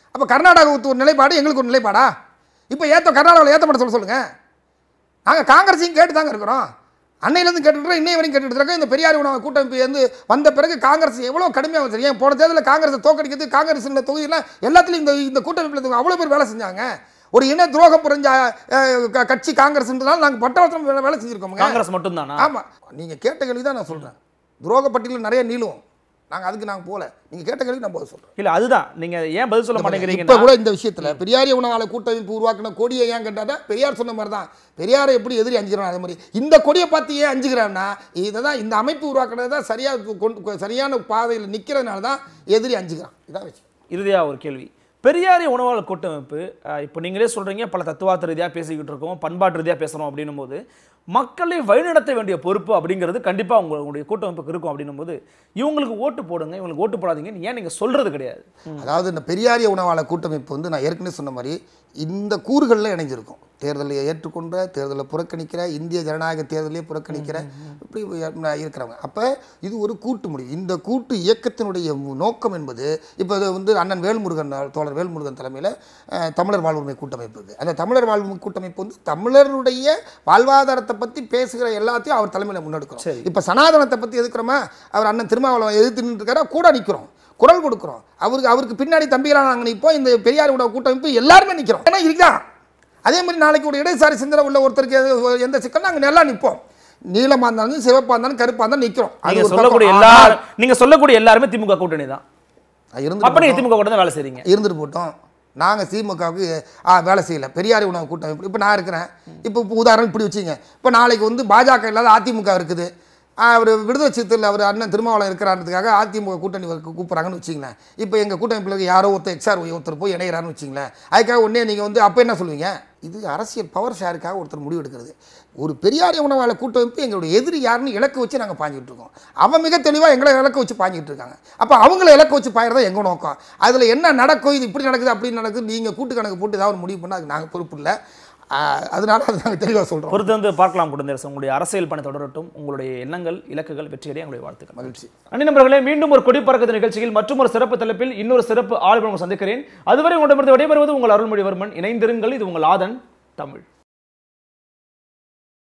அப்போ கர்நாடகாவுக்கு ஒரு நிலைப்பாடு எங்களுக்கு ஒரு நிலைப்பாடா இப்போ ஏற்ற கர்நாடகாவில் ஏற்ற மாட்ட சொல்ல சொல்லுங்கள் நாங்கள் காங்கிரஸையும் கேட்டு தாங்க இருக்கிறோம் அன்னையிலேருந்து கேட்டுட்டு இன்னை வரைக்கும் கேட்டுட்டு இருக்கோம் இந்த பெரியார் உணவு கூட்டமைப்பு வந்து வந்த பிறகு காங்கிரஸ் எவ்வளோ கடுமையாக வச்சு ஏன் போன தேர்தலில் காங்கிரஸை தோக்கடிக்கிறது காங்கிரஸ் தொகுதியில் எல்லாத்துலையும் இந்த இந்த கூட்டமைப்பில் அவ்வளோ பேர் வேலை செஞ்சாங்க ஒரு இன துரோகம் புரிஞ்ச அஹ், க- கட்சி காங்கிரஸ்ன்றதால நாங்கள் பட்டவசம் வேலை வேலை செஞ்சுருக்கோம் காங்கிரஸ் மட்டும்தானா ஆமாம் நீங்கள் கேட்ட கேள்வி தான் நான் சொல்கிறேன் துரோக பட்டியலில் நிறைய நீளும் நாங்கள் அதுக்கு நாங்கள் போகல நீங்கள் கேட்ட கேள்வி நான் பதில் சொல்கிறேன் இல்ல அதுதான் நீங்க ஏன் பதில் சொல்ல இப்போ மாட்டேங்கிறீங்கன்னா கூட இந்த விஷயத்துல பெரியாரிய உணவாளர் கூட்டமைப்பு உருவாக்கின கொடியை ஏன் கேட்டால் பெரியார் சொன்ன மாதிரி தான் பெரியாரை எப்படி எதிரி அஞ்சுக்கிறான் அதே மாதிரி இந்த கொடியை பார்த்து ஏன் அஞ்சுக்கிறான்னா இதை தான் இந்த அமைப்பு உருவாக்குனது தான் சரியாக கொண்டு சரியான பாதையில் நிற்கிறதுனால தான் எதிரி அஞ்சுக்கிறான் இதான் விஷயம் இறுதியா ஒரு கேள்வி பெரியாரிய உணவாளர் கூட்டமைப்பு அஹ், இப்போ நீங்களே சொல்றீங்க பல தத்துவார்த்த ரீதியா பேசிக்கிட்டு இருக்கோம் பண்பாட்டு ரீதியா பேசுறோம் அப்படின்னும் போது மக்களை வழிநடத்த வேண்டிய பொறுப்பு அப்படிங்கிறது கண்டிப்பா உங்களுடைய கூட்டமைப்புக்கு இருக்கும் அப்படின்னும் போது இவங்களுக்கு ஓட்டு போடுங்க இவங்களுக்கு ஓட்டு போடாதீங்கன்னு ஏன் நீங்க சொல்றது கிடையாது அதாவது இந்த பெரியாரிய உணவாளர் கூட்டமைப்பு வந்து நான் ஏற்கனவே சொன்ன மாதிரி இந்த கூறுகளில் இணைஞ்சிருக்கும் தேர்தலை ஏற்றுக்கொண்ட தேர்தலை புறக்கணிக்கிற இந்திய ஜனநாயக தேர்தலையே புறக்கணிக்கிற இப்படி இருக்கிறவங்க அப்போ இது ஒரு கூட்டு முடிவு இந்த கூட்டு இயக்கத்தினுடைய மு- நோக்கம் என்பது இப்போ இது வந்து அண்ணன் வேல்முருகன் தோழர் வேல்முருகன் தலைமையில் தமிழர் வாழ்வுரிமை கூட்டமைப்பு இருக்குது அந்த தமிழர் வாழ்வுரிமை கூட்டமைப்பு வந்து தமிழருடைய வாழ்வாதாரத்தை பற்றி பேசுகிற எல்லாத்தையும் அவர் தலைமையில் முன்னெடுக்கிறோம் சரி. இப்போ சனாதனத்தை பற்றி எதுக்குறோமா அவர் அண்ணன் திருமாவளவன் எதிர்த்து நின்றுருக்காரா கூட நிற்கிறோம் குரல் கொடுக்குறோம் அவருக்கு அவருக்கு பின்னாடி தம்பிகளாக நாங்கள் நிற்போம் இந்த பெரியார் உணவு கூட்டமைப்பு எல்லாருமே நிற்கிறோம் ஏன்னா இதுதான் அதே மாதிரி நாளைக்கு ஒரு இடதுசாரி சிந்தனை உள்ள ஒருத்தருக்கு எது- எந்த சிக்கல் நாங்கள் நல்லா நிற்போம் நீளமாக இருந்தாலும் சிவப்பாக இருந்தாலும் கருப்பாக இருந்தாலும் நிற்கிறோம் நீங்க ஒரு சொல்லக்கூடிய பக்கம். எல்லா ஆனால் நீங்க சொல்லக்கூடிய எல்லாருமே திமுக கூட்டணி தான் அது இருந்துட்டு அப்ப நீங்க போட்டோம். திமுக கூட தான் வேலை செய்றீங்க இருந்துட்டு போட்டோம் நாங்கள் திமுகவுக்கு ஆ வேலை செய்யலை பெரியார் உணவு கூட்டம் இப்போ நான் இருக்கிறேன் இப்போ இப்போ உதாரணம் இப்படி வச்சுங்க இப்போ நாளைக்கு வந்து பாஜக இல்லாத அதிமுக இருக்குது அவர் விடுதலை சிறுத்தையில் அவர் அண்ணன் திருமாவளவன் இருக்கிறான்றதுக்காக அதிமுக கூட்டணி வர- கூப்பிட்றாங்கன்னு வச்சிங்களேன் இப்போ எங்கள் கூட்டமைப்பில் யாரோ ஒருத்தர் எக்ஸ்ஆர் ஒருத்தர் போய் இணைகிறான்னு வச்சிங்களேன் அதுக்காக உடனே நீங்கள் வந்து அப்போ என்ன சொல்லுவீங்க இது அரசியல் பவர் ஷேருக்காக ஒருத்தர் முடிவு எடுக்கிறது ஒரு பெரியார் உணவாளர் கூட்டமைப்பு எங்களுடைய எதிரி யாருன்னு இலக்கு வச்சு நாங்கள் பாஞ்சிட்டு இருக்கோம் அவன் மிக தெளிவாக எங்களை இலக்கு வச்சு பாஞ்சிட்டு இருக்காங்க அப்போ அவங்கள இலக்கு வச்சு பாயறதா எங்கள் நோக்கம் அதில் என்ன நடக்கும் இது இப்படி நடக்குது அப்படி நடக்குது நீங்கள் கூட்டு கணக்கு போட்டு ஏதாவது ஒரு முடிவு பண்ணால் அதுக்கு நாங்கள் பொறுப்பு இல்லை ஆஹ் அதனால அது நாங்கள் தெளிவாக சொல்கிறோம் பொறுத்து வந்து பார்க்கலாம் குழந்தைரசு உங்களுடைய அரசியல் பணி தொடரட்டும் உங்களுடைய எண்ணங்கள் இலக்குகள் வெற்றியடைய உங்களுடைய வாழ்த்துக்கள் மகிழ்ச்சி அண்ணி நண்பர்களே மீண்டும் ஒரு கொடி பறக்கத்து நிகழ்ச்சியில் மற்றும் ஒரு சிறப்பு தலைப்பில் இன்னொரு சிறப்பு ஆளுநர் சந்திக்கிறேன் அதுவரை உங்களிடமிருந்து விடைபெறுவது உங்கள் அருள்மொழிவர்மன் இணைந்திருங்கள் இது உங்கள் ஆதன் தமிழ்